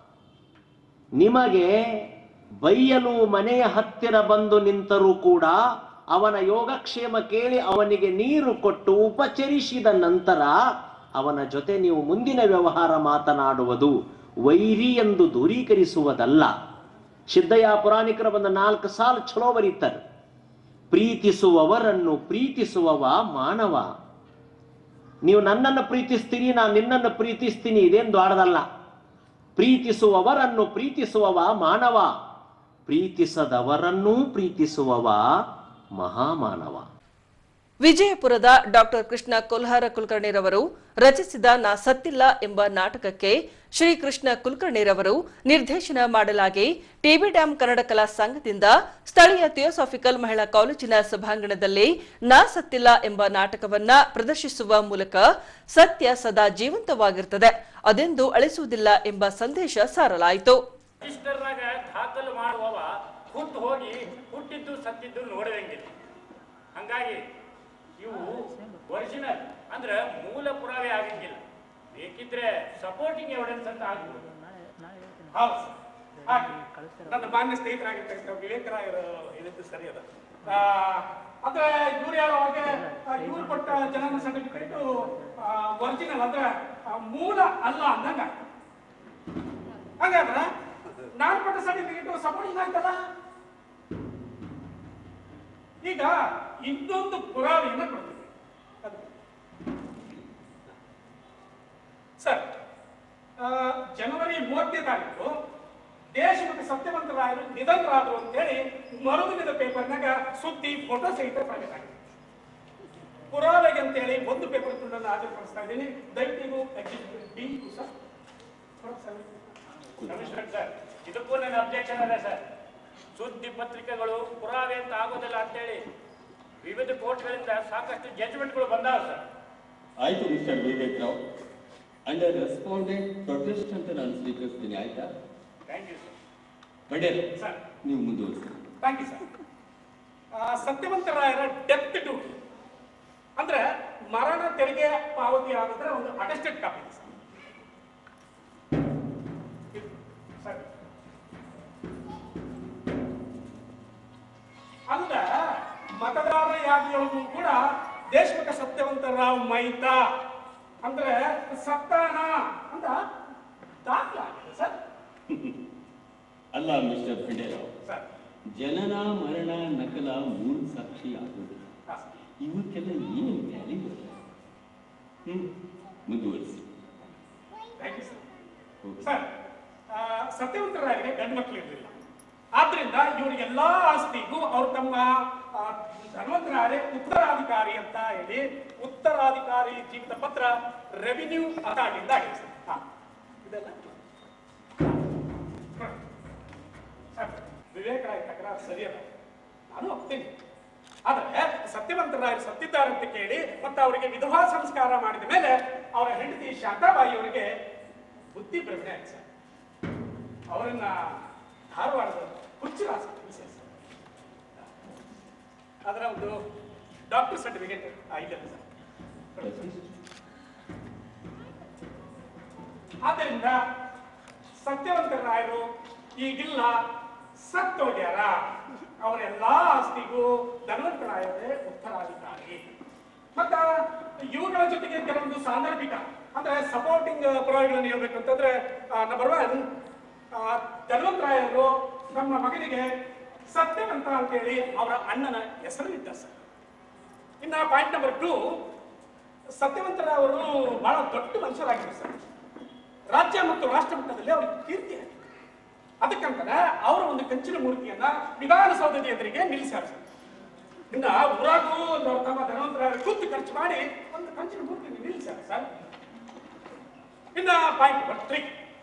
ನಿಮಗೆ ಬೈಯಲು ಮನೆಯ ಹತ್ತಿರ ಬಂದು ನಿಂತರೂ ಕೂಡ ಅವನ ಯೋಗಕ್ಷೇಮ ಕೇಳಿ ಅವನಿಗೆ ನೀರು ಕೊಟ್ಟು ಉಪಚರಿಸಿದ ನಂತರ ಅವನ ಜೊತೆ ನೀವು ಮುಂದಿನ ವ್ಯವಹಾರ ಮಾತನಾಡುವುದು ವೈರಿ ಎಂದು ದೂರೀಕರಿಸುವುದಲ್ಲ ಸಿದ್ದಯ್ಯ ಪುರಾಣಿಕರ ಬಂದ ನಾಲ್ಕು ಸಾಲು ಚಲೋ ಬರೀತಾರೆ ಪ್ರೀತಿಸುವವರನ್ನು ಪ್ರೀತಿಸುವವ ಮಾನವ ನೀವು ನನ್ನನ್ನು ಪ್ರೀತಿಸ್ತೀರಿ ನಾನು ನಿನ್ನನ್ನು ಪ್ರೀತಿಸ್ತೀನಿ ಇದೇನು ದೊಡ್ಡದಲ್ಲ ಪ್ರೀತಿಸುವವರನ್ನು ಪ್ರೀತಿಸುವವ ಮಾನವ ಪ್ರೀತಿಸದವರನ್ನೂ ಪ್ರೀತಿಸುವವ ಮಹಾಮಾನವ ವಿಜಯಪುರದ ಡಾಕ್ಟರ್ ಕೃಷ್ಣ ಕೊಲ್ಹಾರ ಕುಲಕರ್ಣಿರವರು ರಚಿಸಿದ ನಾ ಸತ್ತಿಲ್ಲ ಎಂಬ ನಾಟಕಕ್ಕೆ ಶ್ರೀ ಕೃಷ್ಣ ಕುಲಕರ್ಣಿರವರು ನಿರ್ದೇಶನ ಮಾಡಲಾಗಿ ಟಿಬಿ ಡ್ಯಾಂ ಕನ್ನಡ ಕಲಾ ಸಂಘದಿಂದ ಸ್ಥಳೀಯ ಥಿಯೋಸಾಫಿಕಲ್ ಮಹಿಳಾ ಕಾಲೇಜಿನ ಸಭಾಂಗಣದಲ್ಲಿ ನಾ ಸತ್ತಿಲ್ಲ ಎಂಬ ನಾಟಕವನ್ನ ಪ್ರದರ್ಶಿಸುವ ಮೂಲಕ ಸತ್ಯ ಸದಾ ಜೀವಂತವಾಗಿರುತ್ತದೆ ಅದೆಂದು ಅಳಿಸುವುದಿಲ್ಲ ಎಂಬ ಸಂದೇಶ ಸಾರಲಾಯಿತು ರಿಜಿಸ್ಟರ್ನಾಗ ದಾಖಲು ಮಾಡುವವ ಹುಟ್ಟು ಹೋಗಿ ಹುಟ್ಟಿದ್ದು ಸತ್ತಿದ್ದು ನೋಡದಂಗಿಲ್ಲ ಹಂಗಾಗಿ ಇವು ಒರಿಜಿನಲ್ ಅಂದ್ರೆ ಮೂಲ ಪುರಾವೆ ಆಗಂಗಿಲ್ಲ ಬೇಕಿದ್ರೆ ಸಪೋರ್ಟಿಂಗ್ ಎವಿಡೆನ್ಸ್ ಅಂತ ಆಗ್ಬೋದು ಹೌದು ಸರ್. ಹಾಗೆ ನನ್ನ ಮಾನ್ಯ ಸ್ನೇಹಿತರಾಗಿರ್ತಕ್ಕಂಥ ವಿವೇಕರಾಯರು ಹೇಳಿದ್ದು ಸರಿ ಅದ ಆ, ಅಂದ್ರೆ ಇವ್ರು ಯಾರು ಹಾಗೆ ಇವ್ರು ಕೊಟ್ಟ ಜನನ ಸರ್ಟಿಫಿಕೇಟ್ ಒರಿಜಿನಲ್ ಅಂದ್ರೆ ಆ, ಮೂಲ ಅಲ್ಲ ಅಂದಂಗ ಹಾಗಾದ್ರೆ ನಾನು ಕೊಟ್ಟ ಸರ್ಟಿಫಿಕೇಟ್ ಸಪೋರ್ಟಿಂಗ್ ಆಯ್ತಲ್ಲ ಈಗ ಇನ್ನೊಂದು ಪುರಾವೆಯನ್ನ ಕೊಡ್ತೀವಿ ಅದು. ಸರ್ ಆ, ಜನವರಿ ಮೂವತ್ತನೇ ತಾರೀಕು ದೇಶಮುಖ ಸತ್ಯವಂತರಾಯರು ನಿಧನರಾದರು ಅಂತೇಳಿ ಮರುದಿನದ ಪೇಪರ್ನಾಗ ಸುದ್ದಿ ಫೋಟೋ ಸಹಿತ ಪ್ರಕಟ ಆಗಿದೆ ಪುರಾವೆಗೆ ಅಂತೇಳಿ ಒಂದು ಪೇಪರ್ ತುಂಡನ್ನು ಹಾಜರುಪಡಿಸ್ತಾ ಇದ್ದೀನಿ ದಯವಿಟ್ಟು executive D sir commissioner sir ಇದಕ್ಕೂ ನನ್ನ ಅಬ್ಜೆಕ್ಷನ್ ಅದೇ ಸರ್ ಸುದ್ದಿ ಪತ್ರಿಕೆಗಳು ಪುರಾವೆ ಅಂತ ಆಗೋದಿಲ್ಲ ಅಂತೇಳಿ ವಿವಿಧ ಕೋರ್ಟ್ಗಳಿಂದ ಸಾಕಷ್ಟು ಜಡ್ಜ್ಮೆಂಟ್ಗಳು ಬಂದಾವ ಸರ್ ಆಯ್ತು mister Vivek Rao under respondent protest ಅಂತ ನಾನು ಸ್ವೀಕರಿಸ್ತೀನಿ ಆಯ್ತಾ thank you sir Patel sir ನೀವು ಮುಂದುವರಿಸಿ ಥ್ಯಾಂಕ್ ಯು ಸರ್ ಸತ್ಯವಂತರಾಯರ ಡೆತ್ ಡ್ಯೂಟಿ ಅಂದ್ರೆ ಮರಣ ತೆರಿಗೆ ಪಾವತಿ ಆಗಿದ್ರೆ ಒಂದು ಅಟೆಸ್ಟೆಡ್ ಕಾಪಿ ಇದೆ ಸರ್ ಇದು, ಸರ್ ಅಲ್ಲ ಮತದಾರರ ಯಾದಿಯೊಳಗೂ ಕೂಡ ದೇಶಮುಖ ಸತ್ಯವಂತರಾವ್ ಮೈತಾ ಅಂದ್ರೆ ಸತ್ತಾನ ಅಂತ ದಾಖಲಾಗಿದೆ ಸರ್ ಅಲ್ಲ ಮಿಸ್ಟರ್ ಫಿಡೇರಾವ್ ಸರ್ ಜನನ ಮರಣ ನಕಲ ಮೂರು ಸಾಕ್ಷಿ ಆಗೋದು ಹಾ. ಇವಕ್ಕೆಲ್ಲ ಏನು ವ್ಯಾಲ್ಯೂ ಹ್ಮ್ ಮುಂದುವರಿಸಿ ಥ್ಯಾಂಕ್ ಯು ಸರ್ ಹೋಗಿ ಸರ್ ಆ, ಸತ್ಯವಂತರಾಯರಿಗೆ ಗಂಡು ಮಕ್ಕಳು ಇರಲಿಲ್ಲ ಆದ್ರಿಂದ ಇವರಿಗೆಲ್ಲಾ ಆಸ್ತಿಗೂ ಅವ್ರು ತಮ್ಮ ಆ, ಧನ್ವಂತರಾಯರೇ ಉತ್ತರಾಧಿಕಾರಿ ಅಂತ ಹೇಳಿ ಉತ್ತರಾಧಿಕಾರಿ ಜೀವಿತ ಪತ್ರ ರೆವಿನ್ಯೂ ಅಥಾರಿಟಿಯಿಂದ ಆಗಿದೆ ಸರ್ ಹಾ. ಇದೆಲ್ಲ ಹಾ. ಸರ್, ವಿವೇಕರಾಯ ತಕರಾರು ಸರಿಯಲ್ಲ ನಾನು ಒಪ್ತೀನಿ ಆದ್ರೆ ಸತ್ಯವಂತರಾಯರು ಸತ್ತಿದ್ದಾರೆ ಅಂತ ಕೇಳಿ ಮತ್ತೆ ಅವರಿಗೆ ವಿಧವಾ ಸಂಸ್ಕಾರ ಮಾಡಿದ ಮೇಲೆ ಅವರ ಹೆಂಡತಿ ಶಾಂತಾಬಾಯಿ ಅವರಿಗೆ ಬುದ್ಧಿ ಭ್ರಮಣೆ ಆಯ್ತು ಸರ್ ಅವರನ್ನ ಧಾರವಾಡದ ಹುಚ್ಚರ ಆಸ್ಪತ್ರೆಗೆ ಸೇರಿಸಿದ್ರು. ಅದರ ಒಂದು ಡಾಕ್ಟರ್ ಸರ್ಟಿಫಿಕೇಟ್ ಇದೆ ಸರ್ ಆದ್ದರಿಂದ ಸತ್ಯವಂತರಾಯರು ಈಗಿಲ್ಲ ಸತ್ತೋಗ್ಯಾರ ಅವರೆಲ್ಲಾ ಆಸ್ತಿಗೂ ಧನ್ವಂತರಾಯರೇ ಉತ್ತರಾಧಿಕಾರಿ ಮತ್ತ ಇವುಗಳ ಜೊತೆಗೆ ಕೆಲವೊಂದು ಸಾಂದರ್ಭಿಕ ಅಂದ್ರೆ ಸಪೋರ್ಟಿಂಗ್ ಪುರಾವೆಗಳನ್ನು ಹೇಳ್ಬೇಕಂತಂದ್ರೆ ನಂಬರ್ ಒನ್ ಧನ್ವಂತರಾಯರು ನಮ್ಮ ಮಗನಿಗೆ ಸತ್ಯವಂತ ಅಂತೇಳಿ ಅವರ ಅಣ್ಣನ ಹೆಸರು ಇಟ್ಟ ಸರ್ ಇನ್ನ ಪಾಯಿಂಟ್ ನಂಬರ್ ಟೂ ಸತ್ಯವಂತರ ಅವರು ಬಹಳ ದೊಡ್ಡ ಮನುಷ್ಯರಾಗಿದ್ದಾರೆ ಸರ್ ರಾಜ್ಯ ಮತ್ತು ರಾಷ್ಟ್ರ ಮಟ್ಟದಲ್ಲಿ ಅವ್ರಿಗೆ ಕೀರ್ತಿ ಆಗಿದೆ ಅದಕ್ಕಂತಾನೆ ಅವರ ಒಂದು ಕಂಚಿನ ಮೂರ್ತಿಯನ್ನ ವಿಧಾನಸೌಧದ ಎದುರಿಗೆ ನಿಲ್ಲಿಸ್ಯಾರ ಸರ್ ಇನ್ನ ಊರಾಗೂ ಒಂದು ಅವ್ರ ತಮ್ಮ ಧನವಂತರ ಕೂತು ಖರ್ಚು ಮಾಡಿ ಒಂದು ಕಂಚಿನ ಮೂರ್ತಿ ನಿಲ್ಲಿಸ್ಯಾರ ಸರ್ ಇನ್ನ ಪಾಯಿಂಟ್ ನಂಬರ್ ತ್ರೀ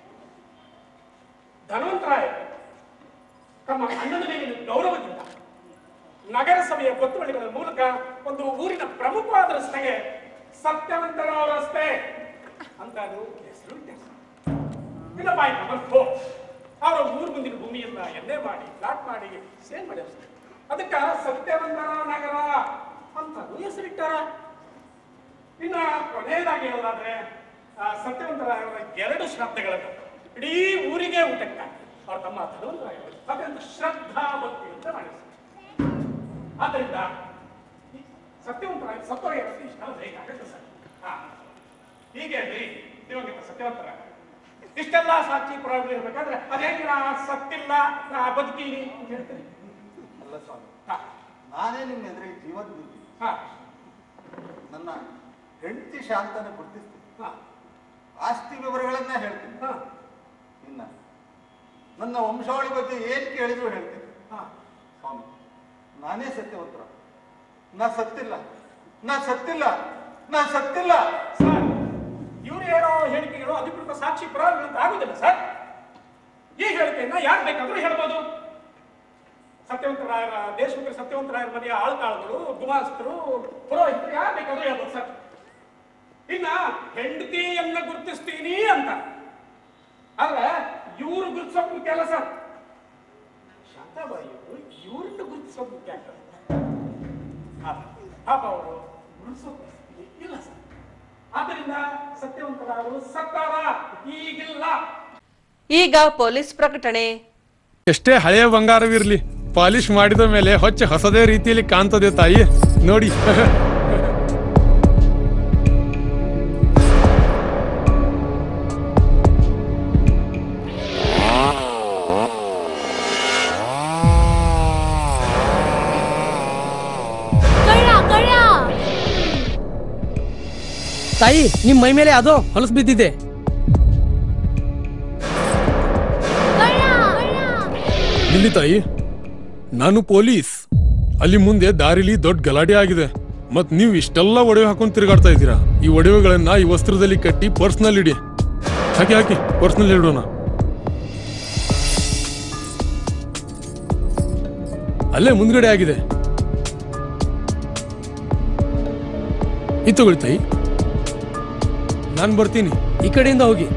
ಧನವಂತರಾಯ ತಮ್ಮ ಅಣ್ಣನ ಮೇಲಿನ ಗೌರವದಿಂದ ನಗರಸಭೆಯ ಗೊತ್ತುವಳಿಗಳ ಮೂಲಕ ಒಂದು ಊರಿನ ಪ್ರಮುಖವಾದ ರಸ್ತೆಗೆ ಸತ್ಯವಂತರಾವ್ ರಸ್ತೆ ಅಂತ ಅದು ಹೆಸರು ಇಟ್ಟೆ ಇನ್ನ ಪಾಯಿಂಟ್ ನಂಬರ್ ಫೋರ್ ಅವರ ಊರು ಮುಂದಿನ ಭೂಮಿಯನ್ನ ಎಣ್ಣೆ ಮಾಡಿ ಫ್ಲಾಟ್ ಮಾಡಿ ಸೇಲ್ ಮಾಡಿ ಅದಕ್ಕ ಸತ್ಯವಂತರ ನಗರ ಅಂತ ಹೆಸರಿಟ್ಟಾರ ಇನ್ನ ಕೊನೆಯದಾಗಿ ಹೇಳೋದಾದ್ರೆ ಆ, ಸತ್ಯವಂತರಾಯರ ಎರಡು ಶ್ರದ್ಧೆಗಳನ್ನು ಇಡೀ ಊರಿಗೆ ಊಟಕ್ಕೆ ಅವ್ರ ತಮ್ಮ ಧನವಂತರಾಯರು ಅತ್ಯಂತ ಶ್ರದ್ಧಾ ಭಕ್ತಿ ಅಂತ ಮಾಡಿದ್ರು ಆದ್ದರಿಂದ ಈ ಸತ್ಯವಂತರಾಯ ಸತ್ತೋಯ ಇಷ್ಟೆಲ್ಲ ಬೇಕಾಗುತ್ತೆ ಸರ್ ಹಾ ಹೀಗೆ ರೀ ದಿವಂಗತ ಸತ್ಯವಂತರ ಇಷ್ಟೆಲ್ಲ ಸಾಕ್ಷಿ ಪುರಾವೆಗಳು ಇರ್ಬೇಕಾದ್ರೆ ಅದೇಗೆ ನಾ ಸತ್ತಿಲ್ಲ ನಾ ಬದುಕೀನಿ ಅಂತ ಹೇಳ್ತೀನಿ ಅಲ್ಲ ಸ್ವಾಮಿ ಹಾ ನಾನೇ ನಿಮ್ಮ ಎದುರಿಗೆ ಜೀವದ ಬಿದ್ದು ಹಾ ನನ್ನ ಹೆಂಡತಿ ಶಾಂತನ ಗುರುತಿಸ್ತೀನಿ ಹಾ ಆಸ್ತಿ ವಿವರಗಳನ್ನ ಹೇಳ್ತೀನಿ ಹಾ ಇನ್ನ ನನ್ನ ವಂಶಾವಳಿ ಬಗ್ಗೆ ಏನ್ ಕೇಳಿದ್ರು ಹೇಳ್ತೀನಿ ಹಾ ಸ್ವಾಮಿ ನಾನೇ ಸತ್ಯವಂತರ ನಾ ಸತ್ತಿಲ್ಲ ನಾ ಸತ್ತಿಲ್ಲ ನಾ ಸತ್ತಿಲ್ಲ ಸರ್ ಇವರು ಹೇಳೋ ಹೇಳಿಕೆಗಳು ಅಧಿಕೃತ ಸಾಕ್ಷಿ ಪುರಾವೆಗಳು ಅಂತ ಆಗುದಿಲ್ಲ ಸರ್ ಈ ಹೇಳಿಕೆಯನ್ನ ಯಾರು ಬೇಕಾದ್ರೂ ಹೇಳ್ಬೋದು ಸತ್ಯವಂತರಾಯರ ದೇಶಮುಖ ಸತ್ಯವಂತರಾಯರ ಮನೆಯ ಆಳ್ಕಾಳುಗಳು ಗುಮಾಸ್ತರು ಪುರೋಹಿತರು ಯಾರು ಬೇಕಾದ್ರೂ ಹೇಳ್ಬೋದು ಸರ್ ಇನ್ನ ಹೆಂಡತಿಯನ್ನ ಗುರುತಿಸ್ತೀನಿ ಅಂತ ಆದ್ರೆ ಇವ್ರು ಗುರುತಿಸೋಕ್ ಮುಖ್ಯ ಅಲ್ಲ ಸರ್ ಶಾಂತಾಬಾಯಿ ಅವರು ಇವ್ರನ್ನ ಗುರುತಿಸೋಕ್ ಮುಖ್ಯ ಆಗ್ತದೆ ಪಾಪ ಅವರು ಗುರುತಿಸೋಕ್ ಇಲ್ಲ ಸರ್ ಆದ್ದರಿಂದ ಸತ್ಯವಂತರಾದರು ಸತ್ತಾರ ಈಗಿಲ್ಲ ಈಗ ಪೊಲೀಸ್ ಪ್ರಕಟಣೆ ಎಷ್ಟೇ ಹಳೆಯ ಬಂಗಾರವಿರ್ಲಿ ಪಾಲಿಶ್ ಮಾಡಿದ ಮೇಲೆ ಹೊಚ್ಚ ಹೊಸದೇ ರೀತಿಯಲ್ಲಿ ಕಾಣ್ತದೆ ತಾಯಿ ನೋಡಿ ತಾಯಿ ನಿಮ್ ಮೈ ಮೇಲೆ ಅದೋ ಹೊಲಸು ಬಿದ್ದಿದೆ ಇಲ್ಲಿ ತಾಯಿ ನಾನು ಪೊಲೀಸ್ ಅಲ್ಲಿ ಮುಂದೆ ದಾರಿಲಿ ದೊಡ್ಡ ಗಲಾಟೆ ಆಗಿದೆ ಮತ್ ನೀವು ಇಷ್ಟೆಲ್ಲ ಒಡವೆ ಹಾಕೊಂಡು ತಿರುಗಾಡ್ತಾ ಇದ್ದೀರಾ ಈ ಒಡವೆಗಳನ್ನ ಈ ವಸ್ತ್ರದಲ್ಲಿ ಕಟ್ಟಿ ಪರ್ಸ್ನಲ್ಲಿ ಇಡಿ ಹಾಕಿ ಹಾಕಿ ಪರ್ಸ್ನಲ್ಲಿ ಇಡೋಣ ಅಲ್ಲೇ ಮುಂದ್ಗಡೆ ಆಗಿದೆ ಇದು ತಗೊಳ್ಳಿ ತಾಯಿ ನಾನು ಬರ್ತೀನಿ ಈ ಕಡೆಯಿಂದ ಹೋಗಿ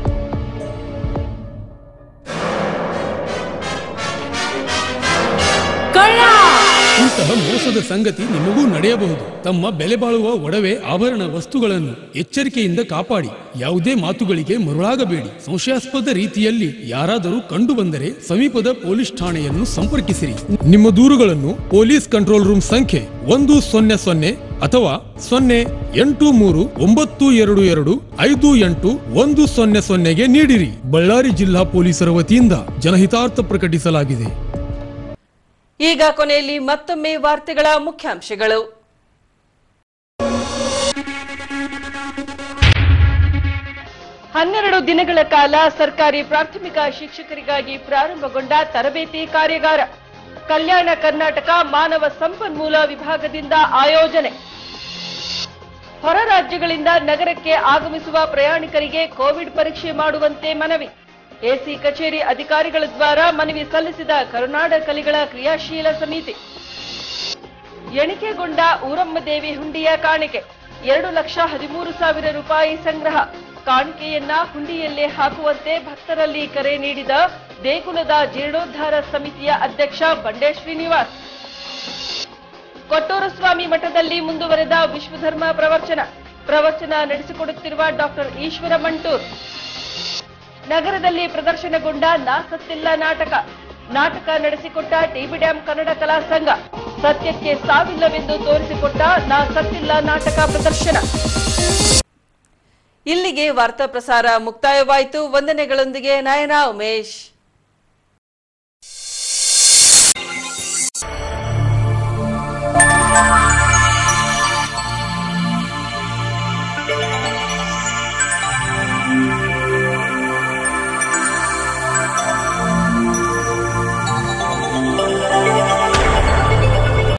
ಇಂತಹ ಮೋಸದ ಸಂಗತಿ ನಿಮಗೂ ನಡೆಯಬಹುದು ತಮ್ಮ ಬೆಲೆ ಬಾಳುವ ಒಡವೆ ಆಭರಣ ವಸ್ತುಗಳನ್ನು ಎಚ್ಚರಿಕೆಯಿಂದ ಕಾಪಾಡಿ ಯಾವುದೇ ಮಾತುಗಳಿಗೆ ಮರುಳಾಗಬೇಡಿ ಸಂಶಯಾಸ್ಪದ ರೀತಿಯಲ್ಲಿ ಯಾರಾದರೂ ಕಂಡು ಬಂದರೆ ಸಮೀಪದ ಪೊಲೀಸ್ ಠಾಣೆಯನ್ನು ಸಂಪರ್ಕಿಸಿರಿ ನಿಮ್ಮ ದೂರುಗಳನ್ನು ಪೊಲೀಸ್ ಕಂಟ್ರೋಲ್ ರೂಮ್ ಸಂಖ್ಯೆ ಒಂದು ಸೊನ್ನೆ ಸೊನ್ನೆ ಅಥವಾ ಸೊನ್ನೆ ಎಂಟು ಮೂರು ಒಂಬತ್ತು ಎರಡು ಎರಡು ಐದು ಎಂಟು ಒಂದು ಸೊನ್ನೆ ಸೊನ್ನೆಗೆ ನೀಡಿರಿ ಬಳ್ಳಾರಿ ಜಿಲ್ಲಾ ಪೊಲೀಸರ ವತಿಯಿಂದ ಜನಹಿತಾರ್ಥ ಪ್ರಕಟಿಸಲಾಗಿದೆ ಈಗ ಕೊನೆಯಲ್ಲಿ ಮತ್ತೊಮ್ಮೆ ವಾರ್ತೆಗಳ ಮುಖ್ಯಾಂಶಗಳು ಹನ್ನೆರಡು ದಿನಗಳ ಕಾಲ ಸರ್ಕಾರಿ ಪ್ರಾಥಮಿಕ ಶಿಕ್ಷಕರಿಗಾಗಿ ಪ್ರಾರಂಭಗೊಂಡ ತರಬೇತಿ ಕಾರ್ಯಾಗಾರ ಕಲ್ಯಾಣ ಕರ್ನಾಟಕ ಮಾನವ ಸಂಪನ್ಮೂಲ ವಿಭಾಗದಿಂದ ಆಯೋಜನೆ ಹೊರ ರಾಜ್ಯಗಳಿಂದ ನಗರಕ್ಕೆ ಆಗಮಿಸುವ ಪ್ರಯಾಣಿಕರಿಗೆ ಕೋವಿಡ್ ಪರೀಕ್ಷೆ ಮಾಡುವಂತೆ ಮನವಿ ಎಸಿ ಕಚೇರಿ ಅಧಿಕಾರಿಗಳ ದ್ವಾರ ಮನವಿ ಸಲ್ಲಿಸಿದ ಕರುನಾಡ ಕಲಿಗಳ ಕ್ರಿಯಾಶೀಲ ಸಮಿತಿ ಎಣಿಕೆಗೊಂಡ ಊರಮ್ಮದೇವಿ ಹುಂಡಿಯ ಕಾಣಿಕೆ ಎರಡು ಲಕ್ಷ ಹದಿಮೂರು ಸಾವಿರ ರೂಪಾಯಿ ಸಂಗ್ರಹ ಕಾಣಿಕೆಯನ್ನ ಹುಂಡಿಯಲ್ಲೇ ಹಾಕುವಂತೆ ಭಕ್ತರಲ್ಲಿ ಕರೆ ನೀಡಿದ ದೇಗುಲದ ಜೀರ್ಣೋದ್ಧಾರ ಸಮಿತಿಯ ಅಧ್ಯಕ್ಷ ಬಂಡೆ ಶ್ರೀನಿವಾಸ್ ಕೊಟ್ಟೂರು ಸ್ವಾಮಿ ಮಠದಲ್ಲಿ ಮುಂದುವರೆದ ವಿಶ್ವಧರ್ಮ ಪ್ರವಚನ ಪ್ರವಚನ ನಡೆಸಿಕೊಡುತ್ತಿರುವ ಡಾಕ್ಟರ್ ಈಶ್ವರ ಮಂಟೂರ್ ನಗರದಲ್ಲಿ ಪ್ರದರ್ಶನಗೊಂಡ ನಾ ಸತ್ತಿಲ್ಲ ನಾಟಕ ನಾಟಕ ನಡೆಸಿಕೊಟ್ಟ ಟಿಬಿ ಡ್ಯಾಂ ಕನ್ನಡ ಕಲಾ ಸಂಘ ಸತ್ಯಕ್ಕೆ ಸಾವಿಲ್ಲವೆಂದು ತೋರಿಸಿಕೊಟ್ಟ ನಾ ಸತ್ತಿಲ್ಲ ನಾಟಕ ಪ್ರದರ್ಶನ ಇಲ್ಲಿಗೆ ವಾರ್ತಾ ಪ್ರಸಾರ ಮುಕ್ತಾಯವಾಯಿತು ವಂದನೆಗಳೊಂದಿಗೆ ನಯನ ಉಮೇಶ್